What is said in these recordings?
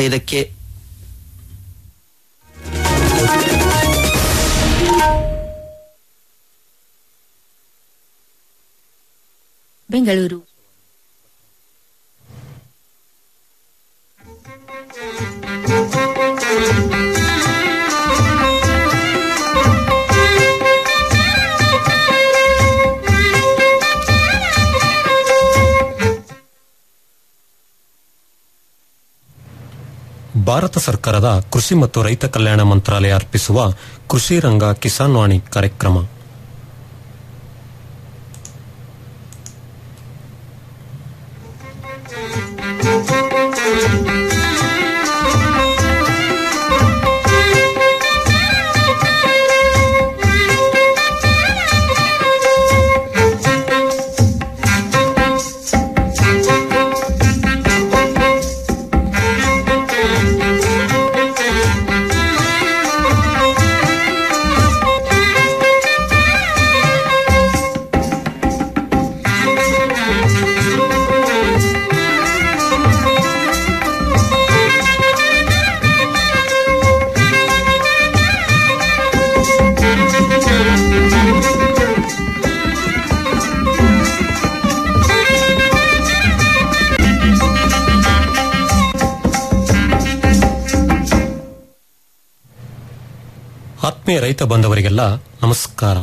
ಮೂವತ್ತೈದಕ್ಕೆ ಬೆಂಗಳೂರು ಭಾರತ ಸರ್ಕಾರದ ಕೃಷಿ ಮತ್ತು ರೈತ ಕಲ್ಯಾಣ ಮಂತ್ರಾಲಯ ಅರ್ಪಿಸುವ ಕೃಷಿ ರಂಗ ಕಿಸಾನ್ ವಾಣಿ ಕಾರ್ಯಕ್ರಮ ಆತ್ಮೀಯ ರೈತ ಬಾಂಧವರಿಗೆಲ್ಲ ನಮಸ್ಕಾರ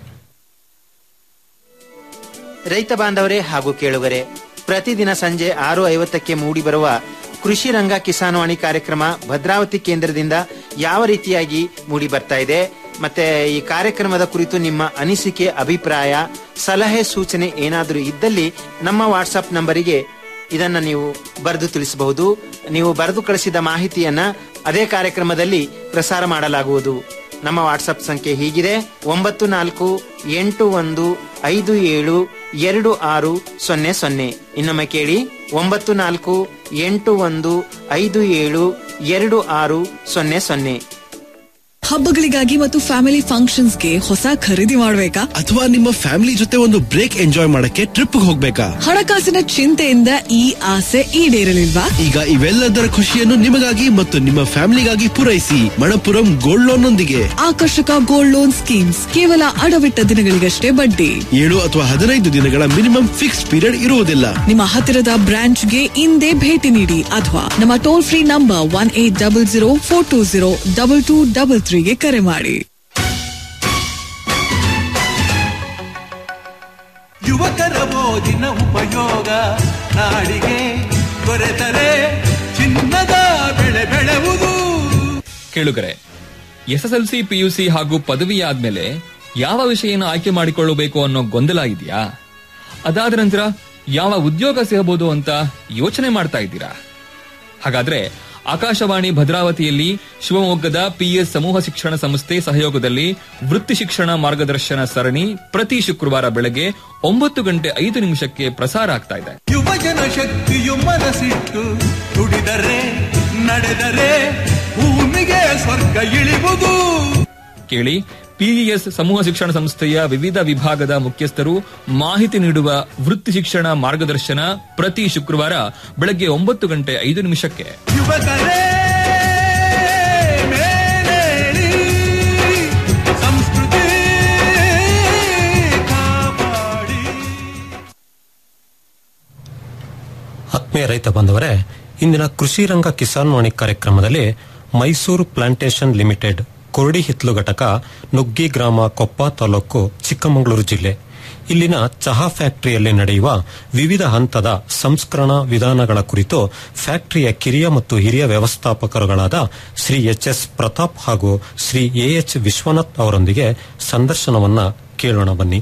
ರೈತ ಬಾಂಧವರೇ ಹಾಗೂ ಕೇಳುಗರೆ ಪ್ರತಿದಿನ ಸಂಜೆ ಆರು ಐವತ್ತಕ್ಕೆ ಮೂಡಿಬರುವ ಕೃಷಿ ರಂಗ ಕಿಸಾನ್ವಾಣಿ ಕಾರ್ಯಕ್ರಮ ಭದ್ರಾವತಿ ಕೇಂದ್ರದಿಂದ ಯಾವ ರೀತಿಯಾಗಿ ಮೂಡಿ ಬರ್ತಾ ಇದೆ ಮತ್ತೆ ಈ ಕಾರ್ಯಕ್ರಮದ ಕುರಿತು ನಿಮ್ಮ ಅನಿಸಿಕೆ ಅಭಿಪ್ರಾಯ ಸಲಹೆ ಸೂಚನೆ ಏನಾದರೂ ಇದ್ದಲ್ಲಿ ನಮ್ಮ ವಾಟ್ಸಪ್ ನಂಬರಿಗೆ ಇದನ್ನ ನೀವು ಬರೆದು ತಿಳಿಸಬಹುದು ನೀವು ಬರೆದು ಕಳಿಸಿದ ಮಾಹಿತಿಯನ್ನ ಅದೇ ಕಾರ್ಯಕ್ರಮದಲ್ಲಿ ಪ್ರಸಾರ ಮಾಡಲಾಗುವುದು ನಮ್ಮ ವಾಟ್ಸಪ್ ಸಂಖ್ಯೆ ಹೀಗಿದೆ ಒಂಬತ್ತು ನಾಲ್ಕು ಎಂಟು ಒಂದು ಐದು ಏಳು ಎರಡು ಆರು ಸೊನ್ನೆ ಸೊನ್ನೆ ಇನ್ನೊಮ್ಮೆ ಕೇಳಿ ಒಂಬತ್ತು ನಾಲ್ಕು ಎಂಟು ಒಂದು ಐದು ಏಳು ಎರಡು ಆರು ಸೊನ್ನೆ ಸೊನ್ನೆ ಹಬ್ಬಗಳಿಗಾಗಿ ಮತ್ತು ಫ್ಯಾಮಿಲಿ ಫಂಕ್ಷನ್ಸ್ಗೆ ಹೊಸ ಖರೀದಿ ಮಾಡ್ಬೇಕಾ ಅಥವಾ ನಿಮ್ಮ ಫ್ಯಾಮಿಲಿ ಜೊತೆ ಒಂದು ಬ್ರೇಕ್ ಎಂಜಾಯ್ ಮಾಡಕ್ಕೆ ಟ್ರಿಪ್ ಹೋಗ್ಬೇಕಾ ಹಣಕಾಸಿನ ಚಿಂತೆಯಿಂದ ಈ ಆಸೆ ಈಡೇರಲಿಲ್ವಾ ಈಗ ಇವೆಲ್ಲದರ ಖುಷಿಯನ್ನು ನಿಮಗಾಗಿ ಮತ್ತು ನಿಮ್ಮ ಫ್ಯಾಮಿಲಿಗಾಗಿ ಪೂರೈಸಿ ಮಣಪುರಂ ಗೋಲ್ಡ್ ಲೋನ್ ನೊಂದಿಗೆ ಆಕರ್ಷಕ ಗೋಲ್ಡ್ ಲೋನ್ ಸ್ಕೀಮ್ಸ್ ಕೇವಲ ಅಡವಿಟ್ಟ ದಿನಗಳಿಗಷ್ಟೇ ಬಡ್ಡಿ ಏಳು ಅಥವಾ ಹದಿನೈದು ದಿನಗಳ ಮಿನಿಮಮ್ ಫಿಕ್ಸ್ ಪೀರಿಯಡ್ ಇರುವುದಿಲ್ಲ ನಿಮ್ಮ ಹತ್ತಿರದ ಬ್ರಾಂಚ್ಗೆ ಇಂದೇ ಭೇಟಿ ನೀಡಿ ಅಥವಾ ನಮ್ಮ toll free number one eight double zero four two zero double two double ತ್ರೀಗೆ ಕರೆ ಮಾಡಿ ಯುವಕರ ಓದಿನ ಉಪಯೋಗ ನಾಡಿಗೆ ದೊರೆತರೆ ಚಿನ್ನದ ಬೆಳೆ ಬೆಳೆವುದು ಕೇಳುಗರೆ ಎಸ್ಎಸ್ಎಲ್ಸಿ ಪಿಯುಸಿ ಹಾಗೂ ಪದವಿ ಆದ್ಮೇಲೆ ಯಾವ ವಿಷಯನ ಆಯ್ಕೆ ಮಾಡಿಕೊಳ್ಳಬೇಕು ಅನ್ನೋ ಗೊಂದಲ ಇದೆಯಾ ಅದಾದ ನಂತರ ಯಾವ ಉದ್ಯೋಗ ಸಿಗಬಹುದು ಅಂತ ಯೋಚನೆ ಮಾಡ್ತಾ ಇದ್ದೀರಾ ಹಾಗಾದ್ರೆ ಆಕಾಶವಾಣಿ ಭದ್ರಾವತಿಯಲ್ಲಿ ಶಿವಮೊಗ್ಗದ ಪಿಎಸ್ ಸಮೂಹ ಶಿಕ್ಷಣ ಸಂಸ್ಥೆ ಸಹಯೋಗದಲ್ಲಿ ವೃತ್ತಿ ಶಿಕ್ಷಣ ಮಾರ್ಗದರ್ಶನ ಸರಣಿ ಪ್ರತಿ ಶುಕ್ರವಾರ ಬೆಳಗ್ಗೆ ಒಂಬತ್ತು ಗಂಟೆ ಐದು ನಿಮಿಷಕ್ಕೆ ಪ್ರಸಾರ ಆಗ್ತಾ ಇದೆ ಯುವಜನ ಶಕ್ತಿಯು ಮನಸ್ಸಿಟ್ಟು ದುಡಿದರೆ ನಡೆದರೆ ಭೂಮಿಗೆ ಸ್ವರ್ಗ ಇಳಿವುದು ಕೇಳಿ ಪಿಇಎಸ್ ಸಮೂಹ ಶಿಕ್ಷಣ ಸಂಸ್ಥೆಯ ವಿವಿಧ ವಿಭಾಗದ ಮುಖ್ಯಸ್ಥರು ಮಾಹಿತಿ ನೀಡುವ ವೃತ್ತಿ ಶಿಕ್ಷಣ ಮಾರ್ಗದರ್ಶನ ಪ್ರತಿ ಶುಕ್ರವಾರ ಬೆಳಗ್ಗೆ ಒಂಬತ್ತು ಗಂಟೆ ಐದು ನಿಮಿಷಕ್ಕೆ ಯುವಕರೇ ಮೇಲೇಳಿ ಸಂಸ್ಕೃತಿ ಕಾಪಾಡಿ ಆತ್ಮೀಯ ರೈತ ಬಾಂಧವರೇ ಇಂದಿನ ಕೃಷಿ ರಂಗ ಕಿಸಾನ್ ವಾಣಿ ಕಾರ್ಯಕ್ರಮದಲ್ಲಿ ಮೈಸೂರು ಪ್ಲಾಂಟೇಶನ್ ಲಿಮಿಟೆಡ್ ಕೊರಡಿ ಹಿತ್ಲು ಘಟಕ ನುಗ್ಗಿ ಗ್ರಾಮ ಕೊಪ್ಪ ತಾಲೂಕು ಚಿಕ್ಕಮಗಳೂರು ಜಿಲ್ಲೆ ಇಲ್ಲಿನ ಚಹಾ ಫ್ಯಾಕ್ಟರಿಯಲ್ಲಿ ನಡೆಯುವ ವಿವಿಧ ಹಂತದ ಸಂಸ್ಕರಣಾ ವಿಧಾನಗಳ ಕುರಿತು ಫ್ಯಾಕ್ಟರಿಯ ಕಿರಿಯ ಮತ್ತು ಹಿರಿಯ ವ್ಯವಸ್ಥಾಪಕರುಗಳಾದ ಶ್ರೀ ಎಚ್ ಎಸ್ ಪ್ರತಾಪ್ ಹಾಗೂ ಶ್ರೀ ಎ ಎಚ್ ವಿಶ್ವನಾಥ್ ಅವರೊಂದಿಗೆ ಸಂದರ್ಶನವನ್ನ ಕೇಳೋಣ ಬನ್ನಿ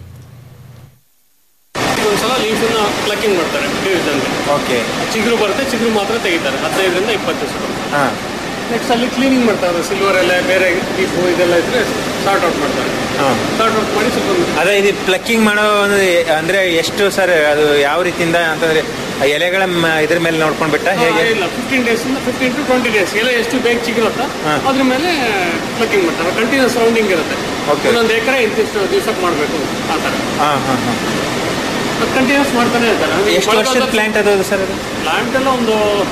ಒಂದ್ಸಲ ಲೀಫನ್ನ ಪ್ಲಕ್ಕಿಂಗ್ ಮಾಡ್ತಾರೆ ಡಿವಿಷನ್ಗೆ ಓಕೆ ಚಿಗುರು ಬರುತ್ತೆ ಚಿಗುರು ಮಾತ್ರ ತೆಗಿತಾರೆ ಹದಿನೈದರಿಂದ ಇಪ್ಪತ್ತು ದಿವಸ ಹಾ ನೆಕ್ಸ್ಟ್ ಅಲ್ಲಿ ಕ್ಲೀನಿಂಗ್ ಮಾಡ್ತಾರೆ ಸಿಲ್ವರ್ ಎಲ್ಲ ಬೇರೆ ಲೀಫು ಇದೆಲ್ಲ ಇದ್ರೆ ಸಾರ್ಟ್ ಔಟ್ ಮಾಡ್ತಾರೆ ಹಾ ಸಾರ್ಟ್ ಔಟ್ ಮಾಡಿ ಸ್ವಲ್ಪ ಅದೇ ಇದು ಪ್ಲಕ್ಕಿಂಗ್ ಮಾಡೋ ಒಂದು ಅಂದ್ರೆ ಎಷ್ಟು ಸರ್ ಅದು ಯಾವ ರೀತಿಯಿಂದ ಅಂತಂದ್ರೆ ಆ ಎಲೆಗಳ ಮ- ಇದ್ರ ಮೇಲೆ ನೋಡ್ಕೊಂಡ್ ಬಿಟ್ಟ ಹೇಗೆ ಆ, ಇಲ್ಲ ಫಿಫ್ಟೀನ್ ಡೇಸ್ ಇಂದ ಫಿಫ್ಟೀನ್ ಟು ಟ್ವೆಂಟಿ ಡೇಸ್ ಎಲ್ಲ ಎಷ್ಟು ಬೇಗ ಚಿಗುರುತ್ತಾ ಹಾ. ಅದ್ರ ಮೇಲೆ ಪ್ಲಕ್ಕಿಂಗ್ ಮಾಡ್ತಾರೆ ಕಂಟಿನ್ಯೂಸ್ ರೌಂಡಿಂಗ್ ಇರುತ್ತೆ Okay. ಒಂದೊಂದು ಎಕರೆ ಇಂತಿಷ್ಟು ದಿವ್ಸಕ್ಕೆ ಮಾಡಬೇಕು ಆ ಥರ ಹಾ ಹಾ ಹಾ ಕಂಟಿನ್ಯೂಸ್ ಮಾಡ್ತಾನೆ ಇರ್ತಾರೆ ಎಷ್ಟು ವರ್ಷದ ಪ್ಲಾಂಟ್ ಅದು ಸರ್ ಅದು ಪ್ಲಾಂಟ್ ಎಲ್ಲ ಒಂದು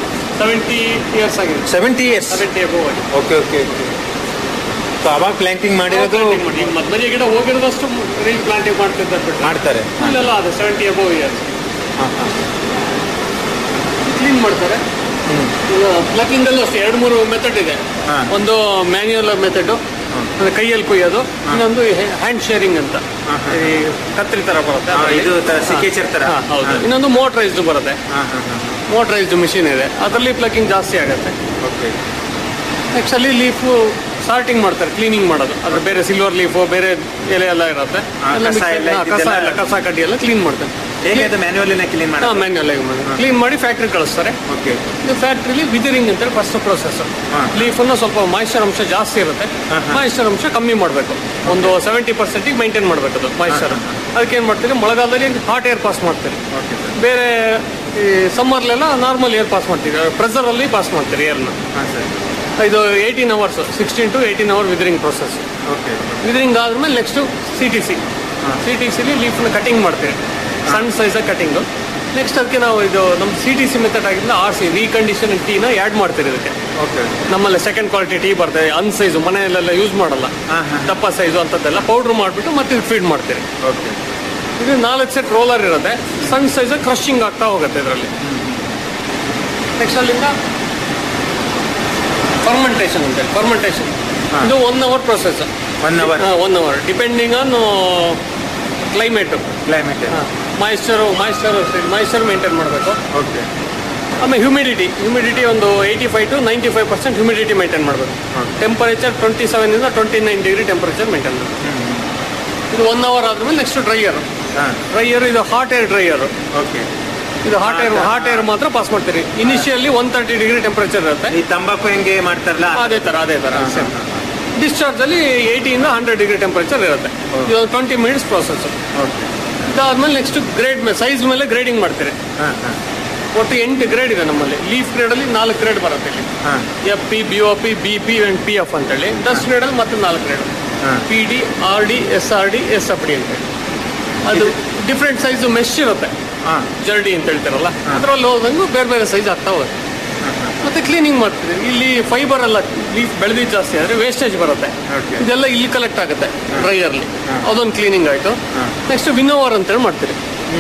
ಸೆವೆಂಟಿ ಇಯರ್ಸ್ ಆಗಿದೆ ಸೆವೆಂಟಿ ಇಯರ್ಸ್ ಸೆವೆಂಟಿ ಅಬೋವ್ ಆಗಿದೆ ಓಕೆ ಓಕೆ ಓಕೆ ಸೊ ಅವಾಗ ಪ್ಲಾಂಟಿಂಗ್ ಮಾಡಿರೋದು Planting ಮಾಡಿ. ಈಗ ಮಧ್ಯ ಗಿಡ ಹೋಗಿರೋದಷ್ಟು ರೀ ಪ್ಲಾಂಟಿಂಗ್ ಮಾಡ್ತಿದ್ದಾರೆ ಬಿಟ್ಟು ಮಾಡ್ತಾರೆ ಇಲ್ಲೆಲ್ಲ ಅದು ಸೆವೆಂಟಿ ಅಬೋವ್ ಇಯರ್ಸ್ ಹಾಂ ಹಾಂ ಕ್ಲೀನ್ ಮಾಡ್ತಾರೆ ಪ್ಲಕಿಂಗ್ ಅಲ್ಲೂ ಅಷ್ಟೇ ಎರಡು ಮೂರು ಮೆಥಡ್ ಇದೆ ಹಾ. ಒಂದು ಮ್ಯಾನ್ಯುಯಲ್ ಮೆಥಡ್ ಅಂದ್ರೆ ಕೈಯಲ್ಲಿ ಕುಯ್ಯೋದು ಇನ್ನೊಂದು ಹ್ಯಾಂಡ್ ಶೇರಿಂಗ್ ಅಂತ ಈ ಕತ್ರಿ ತರ ಬರುತ್ತೆ ಹಾ, ಅದ್ರಲ್ಲಿ. ಇದು ತರ ಸಿಕೇಚರ್ ತರ. ಹಾ, ಹೌದು ಹಾ. ಇನ್ನೊಂದು ಮೋಟರೈಸ್ಡ್ ಬರುತ್ತೆ ಹಾಂ ಹಾಂ ಹಾಂ ಮೋಟರೈಸ್ಡ್ ಮಿಷಿನ್ ಇದೆ ಅದರಲ್ಲಿ ಪ್ಲಕಿಂಗ್ ಜಾಸ್ತಿ ಆಗುತ್ತೆ ಓಕೆ ನೆಕ್ಸ್ಟ್ ಅಲ್ಲಿ ಲೀಫು ಸಾರ್ಟಿಂಗ್ ಮಾಡ್ತಾರೆ ಕ್ಲೀನಿಂಗ್ ಮಾಡೋದು ಅದ್ರ ಬೇರೆ ಸಿಲ್ವರ್ ಲೀಫು ಬೇರೆ ಎಲೆ ಎಲ್ಲ ಇರುತ್ತೆ ಹಾ, ಎಲ್ಲ ಕಸ mix- ಎಲ್ಲ ಹಾ, ಕಸ ಇದ್ದಿದ್ದೆಲ್ಲ- ಎಲ್ಲ ಕಸ ಕಡ್ಡಿ ಎಲ್ಲ ಕ್ಲೀನ್ ಮಾಡ್ತಾರೆ ಹೇಗೆ ಅದು ಮ್ಯಾನ್ಯುವಲಿನ ಕ್ಲೀನ್ ಹಾ ಮಾಡೋದು ಮ್ಯಾನ್ಯಲ್ ಕ್ಲೀನ್ ಮಾಡಿ ಫ್ಯಾಕ್ಟ್ರಿ ಕಳಿಸ್ತಾರೆ ಓಕೆ ಇದು ಫ್ಯಾಕ್ಟ್ರಿಲಿ ವಿದರಿಂಗ್ ಅಂತೇಳಿ ಫಸ್ಟ್ ಪ್ರೊಸೆಸ್ ಹಾ. ಲೀಫನ್ನು ಸ್ವಲ್ಪ ಮಾಯಿಶ್ಚರ್ ಅಂಶ ಜಾಸ್ತಿ ಇರುತ್ತೆ ಹಾ, ಹಾ. ಮಾಯಿಶ್ಚರ್ ಅಂಶ ಕಮ್ಮಿ ಮಾಡಬೇಕು ಒಂದು ಸೆವೆಂಟಿ ಪರ್ಸೆಂಟಿಗೆ ಮೈಂಟೈನ್ ಮಾಡಬೇಕು ಅದು ಮಾಯಿಶ್ಚರ್ ಅದಕ್ಕೆ ಏನು ಮಾಡ್ತೀರಿ ಮಳೆಗಾಲದಲ್ಲಿ ಹಾಟ್ ಏರ್ ಪಾಸ್ ಮಾಡ್ತೀರಿ ಓಕೆ ಸರ್ ಬೇರೆ ಈ ಸಮ್ಮರ್ಲೆಲ್ಲ ನಾರ್ಮಲ್ ಏರ್ ಪಾಸ್ ಮಾಡ್ತೀರಿ ಪ್ರೆಸರಲ್ಲಿ ಪಾಸ್ ಮಾಡ್ತೀರಿ ಏರ್ನ ಹಾಂ ಸರ್ ಇದು eighteen hours sixteen to eighteen hour withering process okay withering ಆದ್ಮೇಲೆ next C T C C T ಸಿಲಿ ಲೀಫ್ನ ಕಟಿಂಗ್ ಮಾಡ್ತೀವಿ ಸಣ್ಣ ಸೈಜ್ ಕಟಿಂಗು ನೆಕ್ಸ್ಟ್ ಅದಕ್ಕೆ ನಾವು ಇದು ನಮ್ಮ ಸಿ ಟಿ ಸಿ ಮೆಥಡ್ ಆಗಿಂದ ಆರ್ ಸಿ ರೀಕಂಡೀಷನ್ ಟೀನ ಆ್ಯಡ್ ಮಾಡ್ತೀರಿ ಇದಕ್ಕೆ ಓಕೆ ನಮ್ಮಲ್ಲಿ ಸೆಕೆಂಡ್ ಕ್ವಾಲಿಟಿ ಟೀ ಬರ್ತದೆ ಅನ್ ಸೈಜು ಮನೆಯಲ್ಲೆಲ್ಲ ಯೂಸ್ ಮಾಡಲ್ಲ ಹಾ, ಹಾ. ದಪ್ಪ ಸೈಜು ಅಂತದ್ದೆಲ್ಲ ಪೌಡ್ರ್ ಮಾಡಿಬಿಟ್ಟು ಮತ್ತೆ ಇದು ಫೀಡ್ ಮಾಡ್ತೀರಿ ಓಕೆ ಇದು ನಾಲ್ಕು ಸೆಟ್ ರೋಲರ್ ಇರುತ್ತೆ ಸಣ್ಣ ಸೈಜ್ ಕ್ರಶಿಂಗ್ ಆಗ್ತಾ ಹೋಗುತ್ತೆ ಇದರಲ್ಲಿ ನೆಕ್ಸ್ಟ್ ಅಲ್ಲಿಂದ ಫರ್ಮೆಂಟೇಷನ್ ಅಂತೇಳಿ ಫರ್ಮೆಂಟೇಷನ್ ಹಾ. ಇದು one hour process one hour one hour depending on climate climate moisture moisture moisture maintain ಮಾಡಬೇಕು ಓಕೆ ಆಮೇಲೆ ಹ್ಯೂಮಿಡಿಟಿ ಹ್ಯೂಮಿಡಿಟಿ ಒಂದು eighty five to ninety five percent humidity maintain ಮಾಡಬೇಕು ಟೆಂಪರೇಚರ್ ಟ್ವೆಂಟಿ ಸೆವೆನಿಂದ twenty nine degree temperature maintain ಮಾಡಬೇಕು ಇದು one hour ಆದ್ಮೇಲೆ next dryer ಹಾಂ dryer ಇದು ಹಾಟ್ ಏರ್ ಡ್ರೈಯರ್ ಓಕೆ ಇದು ಹಾಟ್ ಏರ್ ಹಾಟ್ ಏರ್ ಮಾತ್ರ ಪಾಸ್ ಮಾಡ್ತೀರಿ initially one thirty degree temperature ಇರುತ್ತೆ ಈ ತಂಬಾಕು ಹೆಂಗೆ ಮಾಡ್ತಾರಲ್ಲ ಅದೇ ತರ ಅದೇ ತರ ಸೇಮ್ ಡಿಸ್ಚಾರ್ಜ್ ಅಲ್ಲಿ ಏಯ್ಟಿಯಿಂದ ಹಂಡ್ರೆಡ್ ಡಿಗ್ರಿ ಟೆಂಪರೇಚರ್ ಇರುತ್ತೆ ಇದು ಟ್ವೆಂಟಿ ಮಿನಿಟ್ಸ್ ಪ್ರೊಸೆಸ್ ಓಕೆ ಇದಾದ್ಮೇಲೆ ನೆಕ್ಸ್ಟ್ ಗ್ರೇಡ್ ಸೈಜ್ ಮೇಲೆ ಗ್ರೇಡಿಂಗ್ ಮಾಡ್ತೀರಿ ಹಾಂ ಹಾಂ ಒಟ್ಟು ಎಂಟು ಗ್ರೇಡ್ ಇದೆ ನಮ್ಮಲ್ಲಿ ಲೀಫ್ ಗ್ರೇಡ್ ಅಲ್ಲಿ ನಾಲ್ಕು ಗ್ರೇಡ್ ಬರುತ್ತೆ ಇಲ್ಲಿ ಹಾಂ F P B O P B P and P F ಅಂತೇಳಿ ಡಸ್ಟ್ ಗ್ರೇಡ್ ಅಲ್ಲಿ ಮತ್ತೆ ನಾಲ್ಕು ಗ್ರೇಡ್ ಹಾ. P D R D S R D S F D ಅಂತೇಳಿ ಅದು ಡಿಫ್ರೆಂಟ್ ಸೈಜ್ ಮೆಶ್ ಇರುತ್ತೆ ಹಾಂ ಜರ್ಡಿ ಅಂತ ಹೇಳ್ತಾರಲ್ಲ ಅದರಲ್ಲಿ ಹೋದಂಗೂ ಬೇರೆ ಬೇರೆ ಸೈಜ್ ಆಗ್ತಾ ಹೋಗುತ್ತೆ ಮತ್ತೆ ಕ್ಲೀನಿಂಗ್ ಮಾಡ್ತೀವಿ ಇಲ್ಲಿ ಫೈಬರ್ ಎಲ್ಲ ಲೀಫ್ ಬೆಳೆದಿದ್ದು ಜಾಸ್ತಿ ಆದ್ರೆ ವೇಸ್ಟೇಜ್ ಬರುತ್ತೆ Okay. ಇದೆಲ್ಲ ಇಲ್ಲಿ ಕಲೆಕ್ಟ್ ಆಗುತ್ತೆ ಡ್ರೈಯರ್ಲಿ ಅದೊಂದು ಕ್ಲೀನಿಂಗ್ ಆಯ್ತು ನೆಕ್ಸ್ಟ್ ವಿನೋವರ್ ಅಂತೇಳಿ ಮಾಡ್ತೀರಿ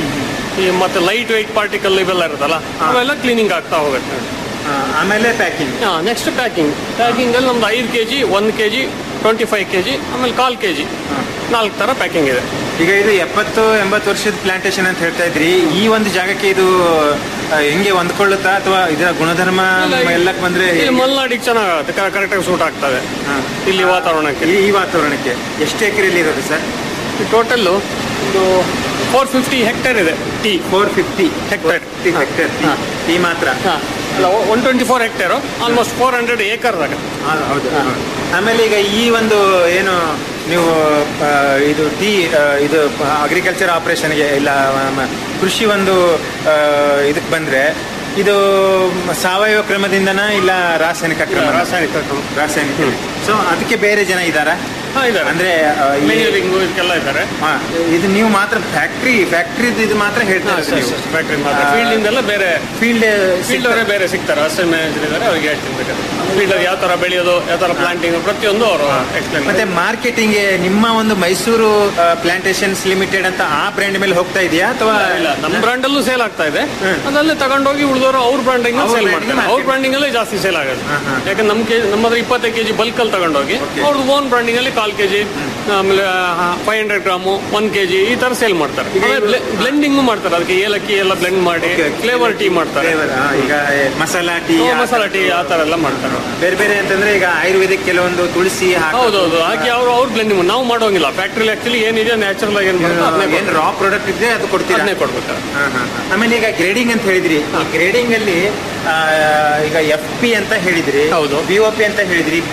ಈ ಮತ್ತೆ ಲೈಟ್ ವೈಟ್ ಪಾರ್ಟಿಕಲ್ ಇವೆಲ್ಲ ಇರುತ್ತಲ್ಲ ಅವೆಲ್ಲ ಕ್ಲೀನಿಂಗ್ ಆಗ್ತಾ ಹೋಗುತ್ತೆ ಆಮೇಲೆ ಪ್ಯಾಕಿಂಗ್ ಹಾ ನೆಕ್ಸ್ಟ್ ಪ್ಯಾಕಿಂಗ್ ಪ್ಯಾಕಿಂಗ್ ಅಲ್ಲಿ ನಮ್ದು ಐದು ಕೆ ಜಿ ಒಂದು K G twenty five K G ಆಮೇಲೆ ಕಾಲ್ ಕೆ ಜಿ ನಾಲ್ಕು ಥರ ಪ್ಯಾಕಿಂಗ್ ಇದೆ ಈಗ ಇದು ಎಪ್ಪತ್ತು ಎಂಬತ್ತು ವರ್ಷದ ಪ್ಲಾಂಟೇಶನ್ ಅಂತ ಹೇಳ್ತಾ ಇದ್ರಿ ಈ ಒಂದು ಜಾಗಕ್ಕೆ ಇದು ಆ, ಹೆಂಗೆ ಹೊಂದ್ಕೊಳ್ಳುತ್ತಾ ಅಥವಾ ಇದರ ಗುಣಧರ್ಮ ಎಲ್ಲಕ್ಕೆ ಬಂದ್ರೆ ಇಲ್ಲಿ ಹೇಗೆ? ಮಲ್ನಾಡಿಗೆ ಚೆನ್ನಾಗುತ್ತೆ ಕರೆಕ್ಟಾಗಿ ಸೂಟ್ ಆಗ್ತದೆ ಹಾ. ಇಲ್ಲಿ ವಾತಾವರಣಕ್ಕೆ ಈ- ಈ ವಾತಾವರಣಕ್ಕೆ ಎಷ್ಟು ಎಕರೆಯಲ್ಲಿ ಇರೋದು ಸರ್ ಟೋಟಲ್ಲು ಒಂದು ಫೋರ್ ಫಿಫ್ಟಿ ಹೆಕ್ಟೇರ್ ಇದೆ tea four fifty Hectare. Hectare ಹಾ. ಈ ಮಾತ್ರ ಅಲ್ಲ one twenty four hectare almost four hundred ಏಕರ್ದಾಗ ಹಾ, ಹೌದು ಆಮೇಲೆ ಈಗ ಈ ಒಂದು ಏನು ನೀವು ಆ, ಇದು ಟೀ ಇದು ಅಗ್ರಿಕಲ್ಚರ್ ಆಪರೇಷನ್ಗೆ ಇಲ್ಲ ಮ- ಕೃಷಿ ಒಂದು ಇದಕ್ಕೆ ಬಂದ್ರೆ ಇದು ಸಾವಯವ ಕ್ರಮದಿಂದನಾ ಇಲ್ಲ ರಾಸಾಯನಿಕ ಕ್ರಮ ರಾಸಾಯನಿಕ ಕ್ರಮ. ರಾಸಾಯನಿಕ ಸೊ ಅದಕ್ಕೆ ಬೇರೆ ಜನ ಇದ್ದಾರಾ ಹಾ ಇದ್ದಾರೆ ಅಂದ್ರೆ ಆ, ಈ- ಇಂಜಿನಿಯರಿಂಗು ಇದಕ್ಕೆಲ್ಲ ಇದ್ದಾರೆ ಹಾ, ಇದು ನೀವು ಮಾತ್ರ ಫ್ಯಾಕ್ಟ್ರಿ ಫ್ಯಾಕ್ಟ್ರಿ ಇದು ಮಾತ್ರ ಹೇಳ್ತಾ ಫ್ಯಾಕ್ಟ್ರಿ ಫೀಲ್ಡ್ ಇಂದೆಲ್ಲ ಬೇರೆ ಫೀಲ್ಡ್ ಫೀಲ್ಡ್ ಅವರೇ ಬೇರೆ ಸಿಗ್ತಾರೆ ಅಸಿಸ್ಟೆಂಟ್ ಮ್ಯಾನೇಜರ್ ಇದ್ದಾರೆ ಅವ್ರಿಗೆ ಹೇಳ್ತೀನಿ ಬೇಕಾದ್ರೆ ಫೀಲ್ಡ್ ಯಾವ ತರ ಬೆಳೆಯೋದು ಯಾವ ತರ ಪ್ಲಾಂಟಿಂಗ್ ಪ್ರತಿಯೊಂದು ಅವರು ಎಕ್ಸ್ಪ್ಲೇನ್ ಮತ್ತೆ ಮಾರ್ಕೆಟಿಂಗ್ ನಿಮ್ಮ ಒಂದು ಮೈಸೂರು ಪ್ಲಾಂಟೇಶನ್ಸ್ ಲಿಮಿಟೆಡ್ ಅಂತ ಆ ಬ್ರ್ಯಾಂಡ್ ಮೇಲೆ ಹೋಗ್ತಾ ಇದೆಯಾ ಅಥವಾ ಇಲ್ಲ ನಮ್ಮ ಬ್ರಾಂಡ್ ಅಲ್ಲೂ ಸೇಲ್ ಆಗ್ತಾ ಇದೆ ಅದಲ್ಲೇ ತಗೊಂಡೋಗಿ ಉಳಿದವರು ಅವ್ರ ಬ್ರಾಂಡಿಂಗ್ ಅವ್ರ ಸೇಲ್ branding ಮಾಡ್ತಾರೆ ಅವ್ರ ಬ್ರಾಂಡಿಂಗ್ ಅಲ್ಲೇ ಜಾಸ್ತಿ ಸೇಲ್ ಆಗೋದು ಯಾಕಂದ್ರೆ ನಮ್ ಕೆ ನಮ್ಮ ಹತ್ರ ಇಪ್ಪತ್ತೈದು ಕೆಜಿ ಬಲ್ಕ್ ಅಲ್ಲಿ ತಗೊಂಡೋಗಿ ಅವ್ರದ್ದು ಓನ್ ಬ್ರಾಂಡಿಂಗ್ ಅಲ್ಲಿ ಕಾಲ್ ಕೆಜಿ ಆಮೇಲೆ five hundred gram one KG ಈ ತರ ಸೇಲ್ ಮಾಡ್ತಾರೆ ಬ್ಲೆಂಡಿಂಗ್ ಮಾಡ್ತಾರೆ ಅದಕ್ಕೆ ಏಲಕ್ಕಿ ಎಲ್ಲ ಬ್ಲೆಂಡ್ ಮಾಡಿ Okay, okay. ಫ್ಲೇವರ್ ಟೀ ಮಾಡ್ತಾರೆ Flavor, ಆ, ಈಗ ಮಸಾಲಾ ಟೀ ಓ, ಮಸಾಲಾ ಟೀ ಆ ತರ ಎಲ್ಲ ಮಾಡ್ತಾರೆ ಬೇರೆ ಬೇರೆ ಅಂತಂದ್ರೆ ಈಗ ಆಯುರ್ವೇದಿಕ್ ಕೆಲವೊಂದು ತುಳಸಿ ಹಾಕೋದು. ಹೌದೌದು ಹಾಕಿ ಅವ್ರು ಅವ್ರ ಬ್ಲೆಂಡಿಂಗ್ ನಾವು ಮಾಡೋಂಗಿಲ್ಲ ಫ್ಯಾಕ್ಟ್ರಿಲಿ ಆಕ್ಚುಲಿ ಏನಿದೆ ನ್ಯಾಚುರಲ್ ಆಗಿ ಏನ್ ಬರುತ್ತೋ ಅದನ್ನೇ ಏನ್ ರಾ ಪ್ರಾಡಕ್ಟ್ ಇದ್ರೆ ಅದು ಕೊಡ್ತೀರಾ ಅದನ್ನೇ ಕೊಡ್ಬೇಕು ಹಾ, ಹಾ, ಹಾ. ಆಮೇಲೆ ಈಗ ಗ್ರೇಡಿಂಗ್ ಅಂತ ಹೇಳಿದ್ರಿ ಗ್ರೇಡಿಂಗ್ ಅಲ್ಲಿ ಆ, ಈಗ ಎಫ್ ಪಿ ಅಂತ ಹೇಳಿದ್ರಿ ಹೌದು. ಬಿ ಒ ಪಿ ಅಂತ ಹೇಳಿದ್ರಿ ಬಿ ಪಿ ಅಂತ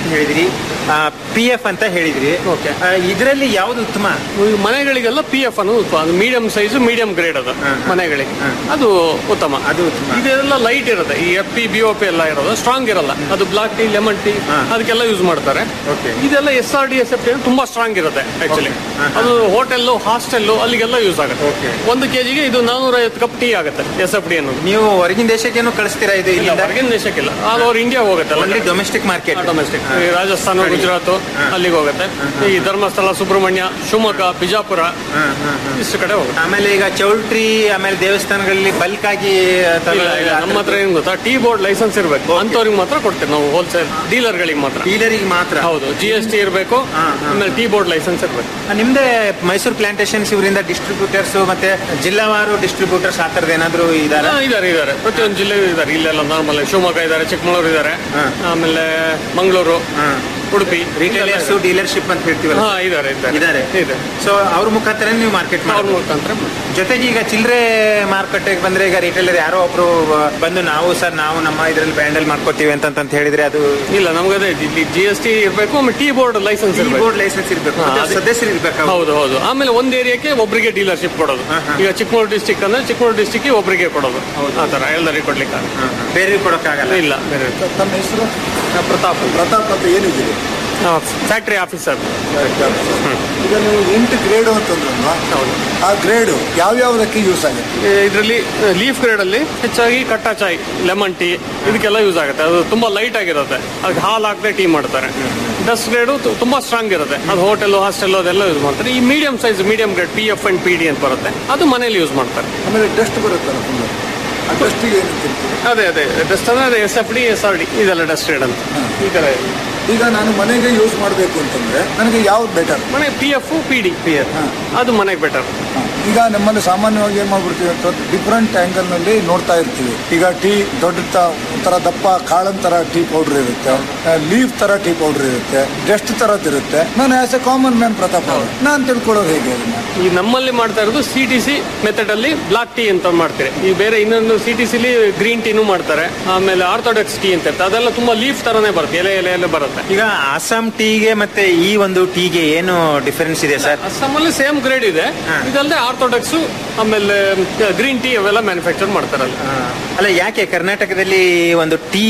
ಹೇಳಿದ್ರಿ ಪಿ ಎಫ್ ಅಂತ ಹೇಳಿದ್ರಿ Okay. ಇದರಲ್ಲಿ ಯಾವ್ದು ಉತ್ತಮ ಈ ಮನೆಗಳಿಗೆಲ್ಲ ಪಿ ಎಫ್ ಅನ್ನೋದು ಉತ್ತಮ ಅದು ಮೀಡಿಯಂ ಸೈಜ್ ಮೀಡಿಯಂ ಗ್ರೇಡ್ ಅದು ಮನೆಗಳಿಗೆ ಅದು ಉತ್ತಮ ಅದು ಉತ್ತಮ. ಇದೆಲ್ಲ ಲೈಟ್ ಇರುತ್ತೆ ಈ F P B O P ಎಲ್ಲ ಇರೋದು ಸ್ಟ್ರಾಂಗ್ ಇರಲ್ಲ ಅದು ಬ್ಲಾಕ್ ಟೀ ಲೆಮನ್ ಟೀ ಅದಕ್ಕೆಲ್ಲ ಯೂಸ್ ಮಾಡ್ತಾರೆ Okay. ಇದೆಲ್ಲ S R D S F T ತುಂಬಾ ಸ್ಟ್ರಾಂಗ್ ಇರುತ್ತೆ ಆಕ್ಚುಲಿ ಅದು ಹೋಟೆಲ್ ಹಾಸ್ಟೆಲ್ ಅಲ್ಲಿಗೆಲ್ಲ ಯೂಸ್ ಆಗುತ್ತೆ Okay. ಒಂದು ಕೆಜಿಗೆ ಇದು ನಾನೂರ ಐವತ್ತು ಕಪ್ ಟೀ ಆಗುತ್ತೆ ಎಸ್ ಎಫ್ ಡಿ ಅನ್ನೋದು ನೀವು ಹೊರಗಿನ ದೇಶಕ್ಕೇನು ಕಳಿಸ್ತೀರಾ ಇದು ಇಲ್ಲ ಇಲ್ಲಿಂದ ಹೊರಗಿನ ದೇಶಕ್ಕಿಲ್ಲ ಆಲ್ ಓವರ್ ಇಂಡಿಯಾ ಹೋಗುತ್ತೆ only domestic market domestic Rajasthan Gujarat ಅಲ್ಲಿಗೆ ಹೋಗುತ್ತೆ ಈ ಧರ್ಮಸ್ಥಳ ಸುಬ್ರಹ್ಮಣ್ಯ ಶಿವಮೊಗ್ಗ ಬಿಜಾಪುರ ಇಷ್ಟು ಕಡೆ ಹೋಗುತ್ತೆ ಆಮೇಲೆ ಈಗ ಚೌಲ್ಟ್ರಿ ಆಮೇಲೆ ದೇವಸ್ಥಾನಗಳಲ್ಲಿ ಬಲ್ಕ್ ಆಗಿ ಇಲ್ಲ, ಇಲ್ಲ, ನಮ್ಮ ಹತ್ರ ಏನ್ ಗೊತ್ತಾ ಟೀ ಬೋರ್ಡ್ ಲೈಸೆನ್ಸ್ ಇರಬೇಕು ಅಂತವ್ರಿಗೆ ಮಾತ್ರ ಕೊಡ್ತೇವೆ ನಾವು ಹೋಲ್ಸೇಲ್ ಡೀಲರ್ಗಳಿಗೆ ಮಾತ್ರ ಡೀಲರಿಗೆ ಮಾತ್ರ ಹೌದು ಜಿ ಎಸ್ ಟಿ ಇರಬೇಕು ಹಾ, ಹಾ. ಆಮೇಲೆ ಟೀ ಬೋರ್ಡ್ ಲೈಸೆನ್ಸ್ ಇರಬೇಕು ನಿಮ್ದೇ ಮೈಸೂರು ಪ್ಲಾಂಟೇಶನ್ಸ್ ಇವರಿಂದ ಡಿಸ್ಟ್ರಿಬ್ಯೂಟರ್ಸ್ ಮತ್ತೆ ಜಿಲ್ಲಾವಾರು ಡಿಸ್ಟ್ರಿಬ್ಯೂಟರ್ಸ್ ಆ ಥರದ್ದು ಏನಾದ್ರು ಇದಾರ ಇದಾರೆ ಇದಾರೆ ಪ್ರತಿಯೊಂದು ಜಿಲ್ಲೆ ಇದಾರೆ ಇಲ್ಲೆಲ್ಲ ನಾರ್ಮಲ್ ಶಿವಮೊಗ್ಗ ಇದಾರೆ ಚಿಕ್ಕಮಗಳೂರು ಇದಾರೆ ಹಾ. ಆಮೇಲೆ ಮಂಗಳೂರು ಉಡುಪಿ ರಿಟೇಲರ್ಸ್ ಡೀಲರ್ಶಿಪ್ ಅಂತ ಹೇಳ್ತೀವಲ್ಲ ಹಾ ಇದಾರೆ ಇದಾರೆ ಇದಾರೆ ಇದೆ ಸೊ ಅವ್ರ ಮುಖಾಂತರ ನೀವು ಮಾರ್ಕೆಟ್ ಅವ್ರ ಮಾಡಿ ಮುಖಾಂತರ ಜೊತೆಗೆ ಈಗ ಚಿಲ್ಲರೆ ಮಾರುಕಟ್ಟೆಗೆ ಬಂದ್ರೆ ಈಗ ರಿಟೇಲರ್ ಯಾರೋ ಒಬ್ರು ಬಂದು ನಾವು ಸರ್ ನಾವು ನಮ್ಮ ಇದ್ರಲ್ಲಿ ಬ್ಯಾಂಡಲ್ ಮಾಡ್ಕೋತೀವಿ ಅಂತ ಅಂತ ಹೇಳಿದ್ರೆ ಅದು ಇಲ್ಲ ನಮ್ಗೆ ಅದೇ ಇಲ್ಲಿ ಜಿ ಎಸ್ ಟಿ ಇರಬೇಕು ಆಮೇಲೆ ಟೀ ಬೋರ್ಡ್ ಲೈಸೆನ್ಸ್ ಇರಬೇಕು ಬೋರ್ಡ್ ಲೈಸೆನ್ಸ್ ಇರ್ಬೇಕು ಹಾ, ಮತ್ತೆ ಅದೇ. ಸದಸ್ಯರು ಇರ್ಬೇಕು ಹೌದು ಹೌದು ಆಮೇಲೆ ಒಂದ್ ಏರಿಯಾಕ್ಕೆ ಒಬ್ಬರಿಗೆ ಡೀಲರ್ಶಿಪ್ ಕೊಡೋದು ಹಾ, ಹಾ. ಈಗ ಚಿಕ್ಕಮಗಳೂರು ಡಿಸ್ಟಿಕ್ ಅಂದ್ರೆ ಚಿಕ್ಕಮಗಳೂರು ಡಿಸ್ಟಿಕ್ ಒಬ್ಬರಿಗೆ ಕೊಡೋದು ಆ ತರ ಎಲ್ಲರಿಗೆ ಕೊಡ್ಲಿಕ್ಕೆ ಆಗಲ್ಲ. ಬೇರೆ ಕೊಡೋಕ್ಕಾಗಲ್ಲ ಇಲ್ಲ ಬೇರೆ ತಮ್ಮ ಹೆಸರು ಪ್ರತಾಪ್ ಪ್ರತಾಪ್ ಅಂತ ಏನಿದ್ದೀರಿ ಫ್ಯಾಕ್ಟರಿ ಆಫೀಸರ್ ಈಗ ನೀವು ಎಂಟು ಗ್ರೇಡು ಅಂತಂದ್ರಲ್ವಾ ಹೌದು ಆ ಗ್ರೇಡು ಯಾವ್ಯಾವುದಕ್ಕೆ ಯೂಸ್ ಆಗುತ್ತೆ ಇದರಲ್ಲಿ ಲೀಫ್ ಗ್ರೇಡ್ ಅಲ್ಲಿ ಹೆಚ್ಚಾಗಿ ಕಟ್ಟಾ ಚಾಯ್ ಲೆಮನ್ ಟೀ ಇದಕ್ಕೆಲ್ಲ ಯೂಸ್ ಆಗುತ್ತೆ ಅದು ತುಂಬಾ ಲೈಟ್ ಆಗಿರುತ್ತೆ ಅದಕ್ಕೆ ಹಾಲು ಹಾಕದೆ ಟೀ ಮಾಡ್ತಾರೆ ಡಸ್ಟ್ ಗ್ರೇಡು ತುಂಬಾ ಸ್ಟ್ರಾಂಗ್ ಇರುತ್ತೆ ಅದು ಹೋಟೆಲ್ ಹಾಸ್ಟೆಲ್ ಅದೆಲ್ಲ ಯೂಸ್ ಮಾಡ್ತಾರೆ ಈ medium size medium grade P F and P D ಅಂತ ಬರುತ್ತೆ ಅದು ಮನೇಲಿ ಯೂಸ್ ಮಾಡ್ತಾರೆ ಆಮೇಲೆ ಡಸ್ಟ್ ಬರುತ್ತಲ್ಲ ಫುಲ್ಲು ಆ ಡಸ್ಟಿಗೆ ಏನು ತಿಂತೀರಿ ಅದೇ ಅದೇ ಡಸ್ಟ್ ಅಂದ್ರೆ S F D S R D ಇದೆಲ್ಲ ಡಸ್ಟ್ ಗ್ರೇಡ್ ಅಂತ ಈ ತರ ಇದೆ. ಈಗ ನಾನು ಮನೆಗೆ ಯೂಸ್ ಮಾಡಬೇಕು ಅಂತಂದ್ರೆ ನನಗೆ ಯಾವ್ದು ಬೆಟರ್ ಮನೆ P F P D P F ಅದು ಮನೆಗೆ ಬೆಟರ್ ಈಗ ನಮ್ಮಲ್ಲಿ ಸಾಮಾನ್ಯವಾಗಿ ಏನ್ ಮಾಡ್ಬಿಡ್ತೀವಿ ಅಂತ ಡಿಫ್ರೆಂಟ್ ಆಂಗಲ್ ನಲ್ಲಿ ನೋಡ್ತಾ ಇರ್ತೀವಿ ಈಗ ಟೀ ದೊಡ್ಡ ತ- ಒಂಥರ ದಪ್ಪ ಕಾಳನ್ ತರ ಟೀ ಪೌಡರ್ ಇರುತ್ತೆ ಲೀಫ್ ತರ ಟೀ ಪೌಡರ್ ಇರುತ್ತೆ ಡಸ್ಟ್ ತರದ್ ಇರುತ್ತೆ ನಾನು as a common man Pratap ಅವರು ನಾನು ತಿಳ್ಕೊಳ್ಳೋದು ಹೇಗೆ ಅದನ್ನ ಈ ನಮ್ಮಲ್ಲಿ ಮಾಡ್ತಾ ಇರೋದು ಸಿ ಟಿ ಸಿ ಮೆಥಡ್ ಅಲ್ಲಿ ಬ್ಲಾಕ್ ಟೀ ಅಂತ ಮಾಡ್ತಾರೆ ಈ ಬೇರೆ ಇನ್ನೊಂದು ಸಿ ಟಿ ಸಿಲಿ ಗ್ರೀನ್ ಟೀನು ಮಾಡ್ತಾರೆ ಆಮೇಲೆ ಆರ್ಥೋಡಾಕ್ಸ್ ಟೀ ಅಂತ ಇರುತ್ತೆ ಅದೆಲ್ಲ ತುಂಬಾ ಲೀಫ್ ತರನೇ ಬರುತ್ತೆ ಎಲೆ ಎಲೆ ಎಲೆ ಬರುತ್ತೆ ಈಗ ಅಸ್ಸಾಂ ಟೀಗೆ ಮತ್ತೆ ಈ ಒಂದು ಟೀಗೆ ಏನು ಡಿಫರೆನ್ಸ್ ಇದೆ ಸರ್ ಅಸ್ಸಾಮಲ್ಲಿ ಸೇಮ್ ಗ್ರೇಡ್ ಇದೆ ಇದಲ್ಲದೆ ಆರ್ಥೋಡಾಕ್ಸ್ ಆಮೇಲೆ ಗ್ರೀನ್ ಟೀ ಅವೆಲ್ಲ ಮ್ಯಾನುಫ್ಯಾಕ್ಚರ್ ಮಾಡ್ತಾರೆ ಅಲ್ಲಿ ಅಲ್ಲ ಯಾಕೆ ಕರ್ನಾಟಕದಲ್ಲಿ ಒಂದು ಟೀ